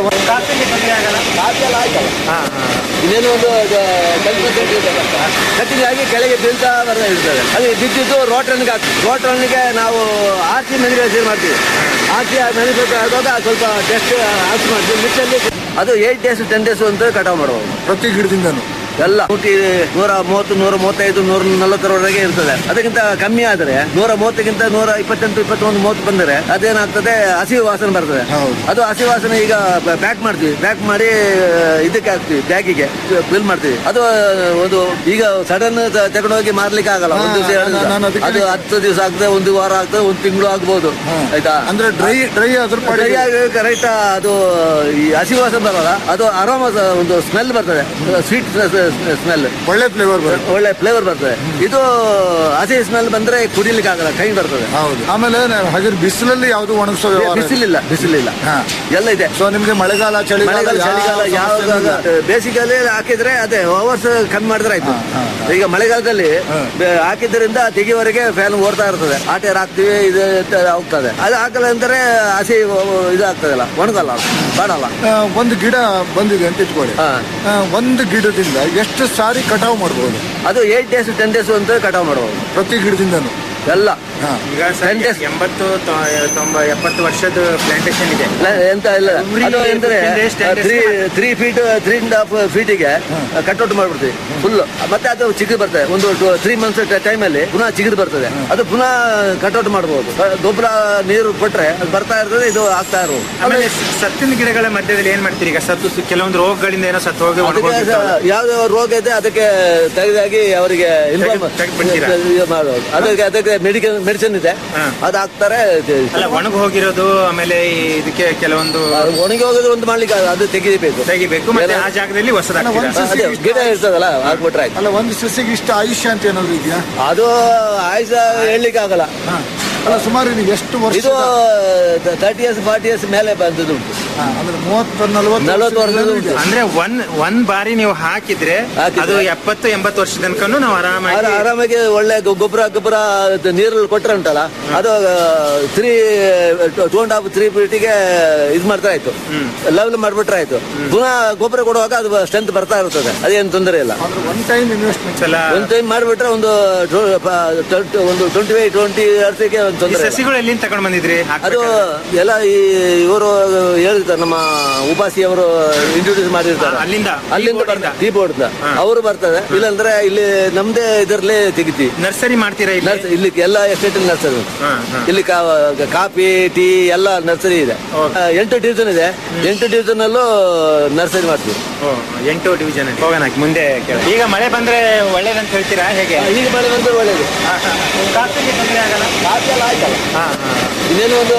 ಇನ್ನೇನು ಒಂದು ಟೆನ್ ಪರ್ಸೆಂಟ್ ಕಟ್ಟಿಂಗ್ ಆಗಿ ಕೆಳಗೆ ಬೀಳ್ತಾ ಬರ್ತಾ ಇರ್ತದೆ ಅದು ಬಿದ್ದಿದ್ದು ರೋಟ್ರನ್ಗೆ ಹಾಕಿ ರೋಟ್ರನ್ಗೆ ನಾವು ಆರ್ಸಿ ಮ್ಯಾನುಫ್ಯಾಕ್ಚರ್ ಮಾಡ್ತೀವಿ ಆರ್ಸಿ ಮ್ಯಾನುಫ್ಯಾಕ್ಚರ್ ಆಗುವಾಗ ಸ್ವಲ್ಪ ಟೆಸ್ಟ್ ಆರ್ಸಿ ಮಾಡ್ತೀವಿ ಮಿಕ್ಸಲ್ಲಿ ಅದು ಏಟ್ ಡೇಸ್ ಟೆನ್ ಡೇಸ್ ಅಂತ ಕಟಾವ್ ಮಾಡುವಾಗ ಪ್ರತಿ ಗಿಡದಿಂದನು ಎಲ್ಲ ನೂಟಿ ನೂರ ಮೂವತ್ತು ನೂರ ಮೂವತ್ತೈದು ನೂರ ನಲವತ್ತರವರೆಗೆ ಇರ್ತದೆ ಅದಕ್ಕಿಂತ ಕಮ್ಮಿ ಆದ್ರೆ ನೂರ ಮೂವತ್ತಕ್ಕಿಂತ ನೂರ ಇಪ್ಪತ್ತೆಂಟು ಇಪ್ಪತ್ತೊಂದು ಮೂವತ್ತು ಬಂದರೆ ಅದೇನಾಗ್ತದೆ ಹಸಿ ವಾಸನೆ ಬರ್ತದೆ ಅದು ಹಸಿ ವಾಸನೆ ಈಗ ಪ್ಯಾಕ್ ಮಾಡ್ತೀವಿ ಪ್ಯಾಕ್ ಮಾಡಿ ಇದಕ್ಕೆ ಹಾಕ್ತಿವಿ ಬ್ಯಾಗಿಗೆ ಬಿಲ್ ಮಾಡ್ತೀವಿ ಅದು ಒಂದು ಈಗ ಸಡನ್ ತಗೊಂಡೋಗಿ ಮಾರ್ಲಿಕ್ಕೆ ಆಗಲ್ಲ ಒಂದು ದಿವಸ ಎರಡು ದಿವಸ. ನಾನು ಅದಕ್ಕೆ ಅದು ಹತ್ತು ದಿವಸ ಆಗ್ತದೆ ಒಂದು ವಾರ ಆಗ್ತದೆ ಒಂದು ತಿಂಗಳು ಆಗ್ಬೋದು ಆಯ್ತಾ ಅಂದ್ರೆ ಡ್ರೈ ಡ್ರೈ ಅದ್ರ ಡ್ರೈ ಪಾಡಿಗೆ ಆಗಿ ಕರೆಕ್ಟ್ ಅದು ಈ ಹಸಿ ವಾಸನೆ ಬರಲ್ಲ ಅದು ಆರಾಮ ಒಂದು ಸ್ಮೆಲ್ ಬರ್ತದೆ ಸ್ವೀಟ್ ಸ್ಮೆಲ್ ಒಳ್ಳೆ ಫ್ಲೇವರ್ ಬರುತ್ತೆ ಒಳ್ಳೆ ಫ್ಲೇವರ್ ಬರ್ತದೆ ಇದು ಹಸಿ ಸ್ಮೆಲ್ ಬಂದ್ರೆ ಕುಡಿಲಿಕ್ಕೆ ಆಗಲ್ಲ ಕೈ ಬರ್ತದೆ ಹೌದು ಆಮೇಲೆ ನಾವು ಹಾಗೆ ಬಿಸಿಲಲ್ಲಿ ಯಾವುದು ಒಣಗಿಸೋ ವ್ಯವಹಾರ ಬಿಸಿಲಿಲ್ಲ ಬಿಸಿಲಿಲ್ಲ ಎಲ್ಲ ಇದೆ ಸೊ ನಿಮ್ಗೆ ಮಳೆಗಾಲ ಚಳಿಗಾಲ ಮಳೆಗಾಲ ಚಳಿಗಾಲ ಯಾವ ಸಮಸ್ಯೆನೂ ಇಲ್ಲ. ಯಾವಾಗ ಬೇಸಿಗೆಯಲ್ಲಿ ಹಾಕಿದ್ರೆ ಅದೇ ಅವರ್ಸ್ ಕಮ್ಮಿ ಮಾಡಿದ್ರೆ ಆಯ್ತು ಈಗ ಮಳೆಗಾಲದಲ್ಲಿ ಬೆ- ಹಾಕಿದ್ರಿಂದ ತೆಗಿವರೆಗೆ ಫ್ಯಾನ್ ಓಡ್ತಾ ಇರ್ತದೆ ಆ ಟೈರ್ ಹಾಕ್ತಿವಿ ಇದು ಅಂತ ಹೋಗ್ತದೆ ಅದು ಹಾಕಲ್ಲ ಅಂದ್ರೆ ಹಸಿ ಇದು ಆಗ್ತದಲ್ಲ ಒಣಗಲ್ಲ ಬಾಡಲ್ಲ ಆ, ಒಂದು ಗಿಡ ಬಂದಿದೆ ಅಂತ ಇಟ್ಕೊಳ್ಳಿ ಆ, ಒಂದು ಗಿಡದಿಂದ ಎಷ್ಟು ಸಾರಿ ಕಟಾವ್ ಮಾಡಬಹುದು ಅದು ಏಟ್ ಡೇಸ್ ಟೆನ್ ಡೇಸ್ ಅಂತ ಕಟಾವ್ ಮಾಡಬಹುದು ಪ್ರತಿ ಗಿಡದಿಂದನು ಎಲ್ಲ ಈಗ ಸರ್ ಎಂಬತ್ತು ತೊ- ತೊಂಬ ಎಪ್ಪತ್ತು ವರ್ಷದ ಪ್ಲಾಂಟೇಶನ್ ಇದೆ ಪ್ಲ- ಎಂತ ಇಲ್ಲ ಅದು ಎಂದ್ರೆ three three feet three and half ಫೀಟಿಗೆ ಕಟ್ಔಟ್ ಮಾಡ್ಬಿಡ್ತೀವಿ ಫುಲ್ ಮತ್ತೆ ಅದು ಚಿಗುರು ಬರ್ತದೆ ಒಂದು ತ್ರೀ ಮಂತ್ಸ್ ಟೈಮ್ ಅಲ್ಲಿ ಪುನಃ ಚಿಗುರು ಬರ್ತದೆ ಅದು ಪುನಃ ಕಟ್ಔಟ್ ಮಾಡಬಹುದು ಗೊಬ್ಬರ ನೀರು ಕೊಟ್ರೆ ಅದು ಬರ್ತಾ ಇರ್ತದೆ ಇದು ಆಗ್ತಾ ಇರೋದು ಆಮೇಲೆ ಸತ್ತಿನ ಗಿಡಗಳ ಮಧ್ಯದಲ್ಲಿ ಏನ್ ಮಾಡ್ತೀರಿ ಈಗ ಸತ್ತು ಸು- ಕೆಲವೊಂದು ರೋಗಗಳಿಂದ ಏನೋ ಸತ್ತು ಹೋಗಿ ಅದಕ್ಕೆ ಒಣಗೋಗಿರ್ತಾವಲ್ಲ. ಯಾವ್ದು ರೋಗ ಇದೆ ಅದಕ್ಕೆ ತೆಗೆದಾಗಿ ಅವರಿಗೆ ಇನ್ಫಾರ್ಮ್ ತೆಗ್ದ್ಬಿಡ್ತೀರಾ? ಮಾಡೋದು ಅದಕ್ಕೆ ಅದಕ್ಕೆ ಮೆಡಿಕಲ್ ಮೆಡಿಸಿನ್ ಇದೆ ಅದು ಹಾಕ್ತಾರೆ ಅಲ್ಲ ಒಣಗಿ ಹೋಗಿರೋದು ಆಮೇಲೆ ಈ ಇದಕ್ಕೆ ಕೆಲವೊಂದು ಒಣಗಿ ಹೋಗೋದು ಒಂದು ಮಾಡ್ಲಿಕ್ಕೆ ಆಗಲ್ಲ, ಅದು ತೆಗಿಬೇಕು ತೆಗಿಬೇಕು ಮತ್ತೆ ಆ ಜಾಗದಲ್ಲಿ ಹೊಸದಾಗಿ ಅದೇ ಗಿಡ ಇರ್ತದಲ್ಲ ಹಾಕ್ಬಿಟ್ರೆ ಆಯ್ತು ಅಲ್ಲ ಒಂದು ಸಸಿಗೆ ಇಷ್ಟ ಆಯುಷ್ಯ ಅಂತ ಏನಾದ್ರು ಇದೆಯಾ ಅದು ಆಯುಷ ಹೇಳಲಿಕ್ಕೆ ಆಗಲ್ಲ ಅಲ್ಲ ಸುಮಾರು ಇದು ಎಷ್ಟು ವರ್ಷ ಇದು ತರ್ಟಿ ಇಯರ್ಸ್ ಫಾರ್ಟಿ ಇಯರ್ಸ್ ಮೇಲೆ ಬಂದದ್ದು ಉಂಟು ಅಂದ್ರೆ ಮೂವತ್ತು ನಲವತ್ತು ನಲವತ್ತು ವರ್ಷದಲ್ಲೂ ಉಂಟು. ಅಂದ್ರೆ ಒನ್ ಒಂದ್ ಬಾರಿ ನೀವು ಹಾಕಿದ್ರೆ ಹಾಕಿದ್ರೆ. ಅದು ಎಪ್ಪತ್ತು ಎಂಬತ್ತು ವರ್ಷ ತನಕನು ನಾವು ಆರಾಮಾಗಿ ಆರ- ಆರಾಮಾಗಿ ಒಳ್ಳೆ ಗೊ- ಗೊಬ್ಬರ ಗೊಬ್ಬರ ಅದು ನೀರಲ್ಲಿ ಕೊಟ್ರೆ ಉಂಟಲ್ಲ ಅದು three two and half three ಫೀಟಿಗೆ ಇದು ಮಾಡ್ತಾ ಆಯ್ತು ಲೆವೆಲ್ ಮಾಡ್ಬಿಟ್ರೆ ಆಯ್ತು ಪುನಃ ಗೊಬ್ಬರ ಕೊಡುವಾಗ ಅದು ಸ್ಟ್ರೆಂತ್ ಬರ್ತಾ ಇರ್ತದೆ ಅದೇನು ತೊಂದರೆ ಇಲ್ಲ ಅಂದ್ರೆ ಒನ್ ಟೈಮ್ ಇನ್ವೆಸ್ಟ್ಮೆಂಟ್ ಸಲ ಒಂದ್ ಟೈಮ್ ಮಾಡ್ಬಿಟ್ರೆ ಒಂದು ಟ್ವ- ಪ- ಟ್ವೆಂಟಿ- ಒಂದು ಟ್ವೆಂಟಿ ಫೈವ್ ಟ್ವೆಂಟಿ ಇಯರ್ಸ್ಗೆ ಒಂದು ಈ ತೊಂದರೆ ಇಲ್ಲ. ಸಸಿಗಳು ಎಲ್ಲಿಂದ ತಗೊಂಡ್ ಬಂದಿದ್ರಿ ಅದು ಹಾಕ್ಬೇಕಾದ್ರೆ? ಎಲ್ಲ ಈ ಇವರು ಹೇಳಿರ್ತಾರೆ ನಮ್ಮ ಉಪಾಸಿ ಅವರು ಇಂಟ್ರೊಡ್ಯೂಸ್ ಮಾಡಿರ್ತಾರೆ ಅಲ್ಲಿಂದ? ಅಲ್ಲಿಂದ Tea board ಇಂದ? ಟೀ ಬೋರ್ಡ್ ಅವರು ಬರ್ತದೆ ಇಲ್ಲಾಂದ್ರೆ ಇಲ್ಲಿ ನಮ್ದೇ ಇದರಲ್ಲೇ ತೆಗಿತಿ ನರ್ಸರಿ ಮಾಡ್ತೀರಾ ಇಲ್ಲಿ ನರ್ಸ್- ಇಲ್ಲಿ ಎಲ್ಲ ಎಸ್ಟೇಟ್ ನರ್ಸರಿ ಹಾ, ಹಾ. ಇಲ್ಲಿ ಕಾ- ಕಾಫಿ ಟೀ ಎಲ್ಲ ನರ್ಸರಿ ಇದೆ ಆ, ಎಂಟು ಡಿವಿಷನ್ ಇದೆ ಎಂಟು ಡಿವಿಷನ್ ಅಲ್ಲೂ ನರ್ಸರಿ ಮಾಡ್ತೀವಿ ಓ, ಎಂಟು ಡಿವಿಷನ್ ಹೋಗೋಣ ಮುಂದೆ ಕೇಳ ಈಗ ಮಳೆ ಬಂದ್ರೆ ಒಳ್ಳೇದಂತ ಹೇಳ್ತೀರಾ ಹೇಗೆ ಈಗ ಮಳೆ ಬಂದ್ರೆ ಒಳ್ಳೇದು ಕಾಫಿಗೆ ತೊಂದ್ರೆ ಆಗಲ್ಲ ಕಾಫಿ ಎಲ್ಲ ಆಯ್ತಲ್ಲ ಹಾ, ಹಾ. ಇನ್ನೇನು ಒಂದು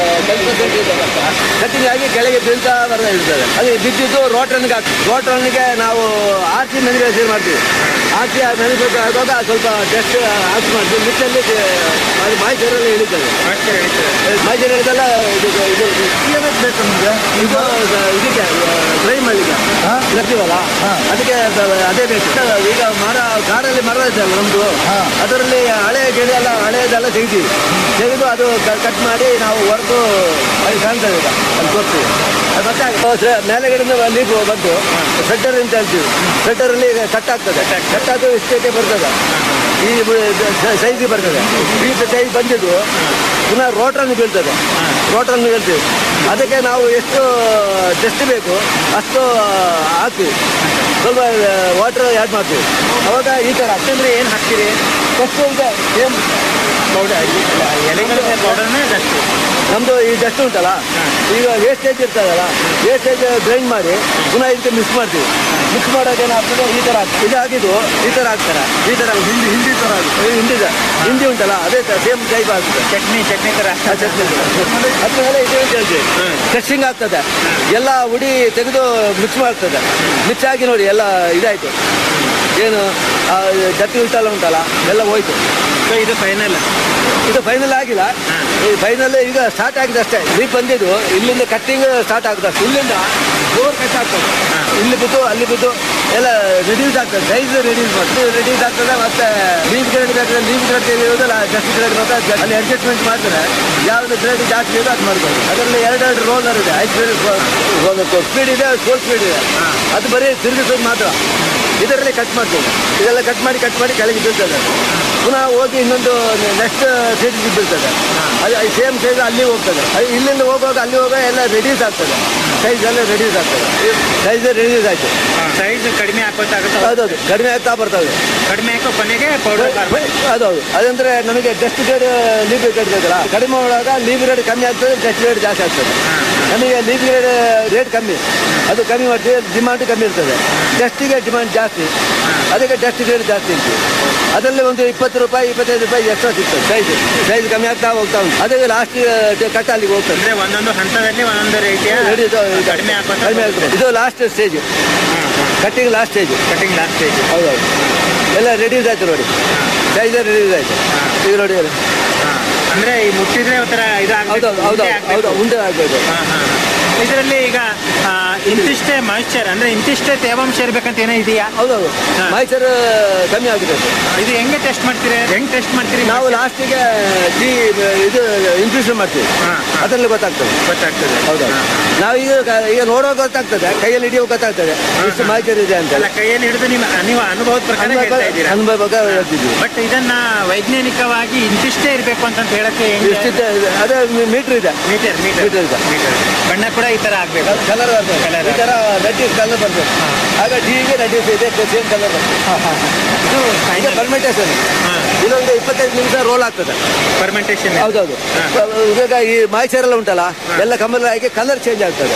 ಕಟ್ಟಿಂಗ್ ಆಗಿ ಕೆಳಗೆ ಬೀಳ್ತಾ ಬರ್ತಾ ಇರ್ತದೆ ಅದು ಬಿದ್ದಿದ್ದು ರೋಟ್ರನ್ಗೆ ಹಾಕಿ ರೋಟ್ರನ್ಗೆ ನಾವು ಆರ್ಸಿ ಮ್ಯಾನುಫ್ಯಾಕ್ಚರ್ ಮಾಡ್ತೀವಿ ಆರ್ಸಿ ಮ್ಯಾನುಫ್ಯಾಕ್ಚರ್ ಆಗುವಾಗ ಸ್ವಲ್ಪ ಟೆಸ್ಟ್ ಆರ್ಸಿ ಮಾಡ್ತೀವಿ ಮಿಟ್ಟಲ್ಲಿ ಅದು ಮಾಹಿತಿಯಲ್ಲಿ ಇಳಿತದೆ ಆಶ್ಚರ್ಯ ಹೇಳ್ತೀರಾ? ಮಾಹಿತಿ ಹೇಳಿದೆಲ್ಲ ಇದು ಇದು ಏನಕ್ಕೆ ಬೇಕು ನಿಮ್ಗೆ ಇದು ಇದಕ್ಕೆ ಡ್ರೈ ಮಾಡಲಿಕ್ಕೆ ಇರ್ತೀವಲ್ಲ ಅದಕ್ಕೆ ಸ- ಅದೇ ಬೇಕು ಈಗ ಮರ ಕಾರಲ್ಲಿ ಮರ ಇದೆಯಲ್ಲ ನಮ್ದು ಅದರಲ್ಲಿ ಹಳೆ ಗಿಡ ಎಲ್ಲ ಹಳೆದೆಲ್ಲ ತೆಗಿತೀವಿ ತೆಗೆದು ಅದು ಕಟ್ ಮಾಡಿ ನಾವು ಹೊರತು ಅದು ಕಾಣ್ತದೆ ಈಗ ಅಲ್ಲಿ ತೋರಿಸ್ತೀವಿ ಅದು ಮತ್ತೆ ಆಗ- ಸ- ಮೇಲೆಗಡೆಯಿಂದ ಲೀಪ್ ಬಂದು ಸೆಟ್ಟರ್ ಅಂತ ಹೇಳ್ತೀವಿ ಸೆಟ್ಟರ್ ಅಲ್ಲಿ ಕಟ್ ಆಗ್ತದೆ ಕಟ್ ಆದ ಇಷ್ಟಕ್ಕೆ ಬರ್ತದೆ ಈ ಸೈಜ್ ಬರ್ತದೆ ಈ ಸೈಜ್ ಬಂದಿದ್ದು ಪುನಃ ರೋಟ್ರನ್ನು ಬೀಳ್ತದೆ ರೋಟ್ರನ್ನು ಹೇಳ್ತೀವಿ ಅದಕ್ಕೆ ನಾವು ಎಷ್ಟು ಟೆಸ್ಟ್ ಬೇಕು ಅಷ್ಟು ಹಾಕ್ತೀವಿ ಸ್ವಲ್ಪ ವಾಟರ್ ಆ್ಯಡ್ ಮಾಡ್ತೀವಿ ಅವಾಗ ಈ ಥರ ಅಂದ್ರೆ ಏನ್ ಹಾಕ್ತೀರಿ ಟೆಸ್ಟ್ ಇದೆ ಸೇಮ್ ಪೌಡರ್ ಎಲೆಗಳ ಪೌಡರ್ನೇ ಜಾಸ್ತಿ ನಮ್ದು ಈ ಡಸ್ಟ್ ಉಂಟಲ್ಲ ಈಗ ವೇಸ್ಟೇಜ್ ಇರ್ತದಲ್ಲ ವೇಸ್ಟೇಜ್ ಗ್ರೈಂಡ್ ಮಾಡಿ ಪುನಃ ಇದಕ್ಕೆ ಮಿಕ್ಸ್ ಮಾಡ್ತೀವಿ ಮಿಕ್ಸ್ ಮಾಡೋಕೆ ಏನಾಗ್ತದೆ ಈ ಥರ ಆಗ್ತದೆ. ಇದು ಆಗಿದ್ದು ಈ ಥರ ಹಾಕ್ತಾರೆ ಈ ಥರ ಹಿಂದಿ ಹಿಂದಿ ಥರ ಆಗುತ್ತೆ ಹಿಂದಿ ಹಿಂದಿ ಉಂಟಲ್ಲ ಅದೇ ಥರ ಸೇಮ್ ಟೈಪ್ ಆಗ್ತದೆ ಚಟ್ನಿ ಚಟ್ನಿ ತರ ಆ ಚಟ್ನಿ ಅದ್ಮೇಲೆ ಇದು ಅಂತ ಹೇಳ್ತೀವಿ ಟೆಸ್ಟಿಂಗ್ ಆಗ್ತದೆ ಎಲ್ಲ ಉಡಿ ತೆಗೆದು ಮಿಕ್ಸ್ ಮಾಡ್ತದೆ ಮಿಕ್ಸ್ ಆಗಿ ನೋಡಿ ಎಲ್ಲ ಇದಾಯ್ತು ಏನು ಆ ಗಟ್ಟಿ ಉಂಟಲ್ಲ ಉಂಟಲ್ಲ ಎಲ್ಲ ಹೋಯ್ತು ಸೊ ಇದು ಫೈನಲ್ ಇದು ಫೈನಲ್ ಆಗಿಲ್ಲ ಈ ಫೈನಲ್ ಈಗ ಸ್ಟಾರ್ಟ್ ಆಗಿದೆ ಅಷ್ಟೇ ಲೀಪ್ ಬಂದಿದ್ದು ಇಲ್ಲಿಂದ ಕಟ್ಟಿಂಗ್ ಸ್ಟಾರ್ಟ್ ಆಗುತ್ತೆ ಅಷ್ಟೇ ಇಲ್ಲಿಂದ ಓವರ್ ಕಟ್ ಆಗ್ತದೆ ಇಲ್ಲಿ ಬಿದ್ದು ಅಲ್ಲಿ ಬಿದ್ದು ಎಲ್ಲ ರಿಡ್ಯೂಸ್ ಆಗ್ತದೆ ಸೈಜ್ ರಿಡ್ಯೂಸ್ ಮಾಡ್ತದೆ ರಿಡ್ಯೂಸ್ ಆಗ್ತದೆ ಮತ್ತೆ ಲೀವ್ ಗ್ರೇಡ್ ಬೇಕಾದ್ರೆ ಲೀವ್ ಗ್ರೇಡ್ ತೆಗೆಯೋದಲ್ಲ ಜಸ್ಟ್ ಗ್ರೇಡ್ ಬೇಕಾದ್ರೆ ಅಲ್ಲಿ ಅಡ್ಜಸ್ಟ್ಮೆಂಟ್ ಮಾಡ್ತಾರೆ ಯಾವ್ದು ಗ್ರೇಡ್ ಜಾಸ್ತಿ ಇದೆ ಅದು ಮಾಡ್ಬೋದು ಅದರಲ್ಲಿ ಎರಡೆರಡು ರೋಲರ್ ಇದೆ ಐದು ಸ್ಪೀಡ್ ಸ್ಪೀಡ್ ಇದೆ ಫೋರ್ ಸ್ಪೀಡ್ ಇದೆ ಅದು ಬರೀ ತಿರುಗಿಸೋದು ಮಾತ್ರ ಇದರಲ್ಲಿ ಕಟ್ ಮಾಡ್ತೀವಿ ಇದೆಲ್ಲ ಕಟ್ ಮಾಡಿ ಕಟ್ ಮಾಡಿ ಕೆಳಗೆ ಬೀಳ್ತದೆ ಪುನಃ ಹೋಗಿ ಇನ್ನೊಂದು ನೆಕ್ಸ್ಟ್ ಸೈಜ್ಗೆ ಬೀಳ್ತದೆ ಅದು ಸೇಮ್ ಸೈಜ್ ಅಲ್ಲಿ ಹೋಗ್ತದೆ ಅದು ಇಲ್ಲಿಂದ ಹೋಗುವಾಗ ಅಲ್ಲಿ ಹೋಗುವಾಗ ಎಲ್ಲ ರೆಡ್ಯೂಸ್ ಆಗ್ತದೆ ಸೈಜ್ ಎಲ್ಲ ರೆಡ್ಯೂಸ್ ಆಗ್ತದೆ ಸೈಜ್ ರೆಡ್ಯೂಸ್ ಆಯ್ತು ಸೈಜ್ ಕಡಿಮೆ ಹಾಕೋತಾಗುತ್ತೆ ಹೌದೌದು ಕಡಿಮೆ ಆಗ್ತಾ ಬರ್ತದೆ ಕಡಿಮೆ ಹಾಕೋ ಕೊನೆಗೆ ಪೌಡರ್ ಹೌದೌದು ಅದಂದ್ರೆ ನಮಗೆ ಡಸ್ಟ್ ಗ್ರೇಡ್ ಲೀವ್ ಗ್ರೇಡ್ ಬೇಕಲ್ಲ ಕಡಿಮೆ ಮಾಡುವಾಗ ಲೀವ್ ಗ್ರೇಡ್ ಕಮ್ಮಿ ಆಗ್ತದೆ ಡಸ್ಟ್ ಗ್ರೇಡ್ ಜಾಸ್ತಿ ಆಗ್ತದೆ ನಮಗೆ ಲೀವ್ ಗ್ರೇಡ್ ರೇಟ್ ಕಮ್ಮಿ ಅದು ಕಮ್ಮಿ ಮಾಡ್ತೀವಿ ಡಿಮಾಂಡ್ ಕಮ್ಮಿ ಇರ್ತದೆ ಡಸ್ಟಿಗೆ ಡಿಮಾಂಡ್ ಜಾಸ್ತಿ ಅದಕ್ಕೆ ಡಸ್ಟ್ ಗ್ರೇಡ್ ಜಾಸ್ತಿ ಇರ್ತದೆ ಅದರಲ್ಲಿ ಒಂದು ಇಪ್ಪತ್ತು ರೂಪಾಯಿ ಇಪ್ಪತ್ತೈದು ರೂಪಾಯಿ ಎಕ್ಸ್ಟ್ರಾ ಸಿಗ್ತದೆ ಸೈಜ್ ಸೈಜ್ ಕಮ್ಮಿ ಆಗ್ತಾ ಹೋಗ್ತಾ ಉಂಟು ಅದೇ ಲಾಸ್ಟ್ ಕಟ್ ಅಲ್ಲಿಗೆ ಹೋಗ್ತದೆ ಅಂದ್ರೆ ಒಂದೊಂದು ಹಂತದಲ್ಲಿ ಒಂದೊಂದು ರೀತಿಯ Ready ಇದು- ಇದು- ಕಡಿಮೆ ಹಾಕೋತಾ ಕಡಿಮೆ ಆಗ್ತದೆ ಇದು last stage cutting last stage cutting last stage ಹೌದೌದು ಎಲ್ಲ ರೆಡ್ಯೂಸ್ ಆಯ್ತು ನೋಡಿ ಸೈಜ್ ರೆಡ್ಯೂಸ್ ಆಯ್ತು ಈಗ ನೋಡಿ ಅಂದ್ರೆ ಈ ಮುಟ್ಟಿದ್ರೆ ಒಂಥರ ಇದು ಹೌದೌದು ಹೌದು ಹೌದು ಉಂಡೆ ಆಗ್ಬೇಕು ಇದರಲ್ಲಿ ಈಗ ಆ, ಇಂತಿಷ್ಟೇ ಮಾಯಿಶ್ಚರ್ ಅಂದ್ರೆ ಇಂತಿಷ್ಟೇ ತೇವಾಂಶ ಇರ್ಬೇಕಂತ ಏನೋ ಇದೆಯಾ ಹೌದೌದು ಹಾ. ಮಾಯ್ಚರ್ ಕಮ್ಮಿ ಆಗಿದೆ ಇದು ಹೆಂಗೆ ಟೆಸ್ಟ್ ಮಾಡ್ತೀರಿ ಹೆಂಗ್ ಟೆಸ್ಟ್ ಮಾಡ್ತೀರಿ ನಾವು ಲಾಸ್ಟಿಗೆ ಟೀ ಇದು ಇನ್ಫ್ಯೂಷನ್ ಮಾಡ್ತೀವಿ ಹಾ, ಹಾ. ಅದರಲ್ಲಿ ಗೊತ್ತಾಗ್ತದೆ ಗೊತ್ತಾಗ್ತದೆ ಹೌದೌದು ನಾವು ಈಗ ಕ- ಈಗ ನೋಡುವಾಗ ಗೊತ್ತಾಗ್ತದೆ ಕೈಯಲ್ಲಿ ಹಿಡಿಯೋ ಗೊತ್ತಾಗ್ತದೆ ಇಷ್ಟು ಮಾಯ್ಚರ್ ಇದೆ ಅಂತ ಅಲ್ಲ ಕೈಯಲ್ಲಿ ಹಿಡಿದು ನಿಮ್ಮ ನೀವು ಅನುಭವದ ಪ್ರಕಾರ ಹೇಳ್ತಾ ಇದ್ದೀರಾ ಅನುಭವ ಬಗ್ಗೆ ಹೇಳ್ತಿದ್ವಿ ಬಟ್ ಇದನ್ನ ವೈಜ್ಞಾನಿಕವಾಗಿ ಇಂತಿಷ್ಟೇ ಇರ್ಬೇಕು ಅಂತ ಹೇಳಕ್ಕೆ ಹೆಂಗೆ ಎಷ್ಟಿದೆ ಅದೇ ಮೀಟರ್ ಇದೆ ಮೀಟರ್ ಮೀಟರ್ ಮೀಟರ್ ಇದೆ ಮೀಟರ್ ಬಣ್ಣ ಕೂಡ ಈ ತರ ಆಗ್ಬೇಕು ಕಲರ್ ಬರ್ತದೆ Colour. ಈ ತರ ರೆಡ್ಡಿಸ್ ಕಲರ್ ಬರ್ತದೆ ಆಗ ಟೀಗೆ ರೆಡ್ಡಿಸ್ ಇದೆ ಸೇಮ್ ಕಲರ್ ಬರ್ತದೆ ಇದು ಇದು ಫೈನಲ್ ಫರ್ಮೆಂಟೇಷನ್ ಹಾ. ಇದೊಂದು ಇಪ್ಪತ್ತೈದು ನಿಮಿಷ ರೋಲ್ ಆಗ್ತದೆ ಫರ್ಮೆಂಟೇಶನ್ ಹೌದೌದು ಇವಾಗ ಈ ಮಾಯ್ಚರ್ ಎಲ್ಲ ಉಂಟಲ್ಲ ಎಲ್ಲ ಕಮಲ್ ಆಗಿ ಕಲರ್ ಚೇಂಜ್ ಆಗ್ತದೆ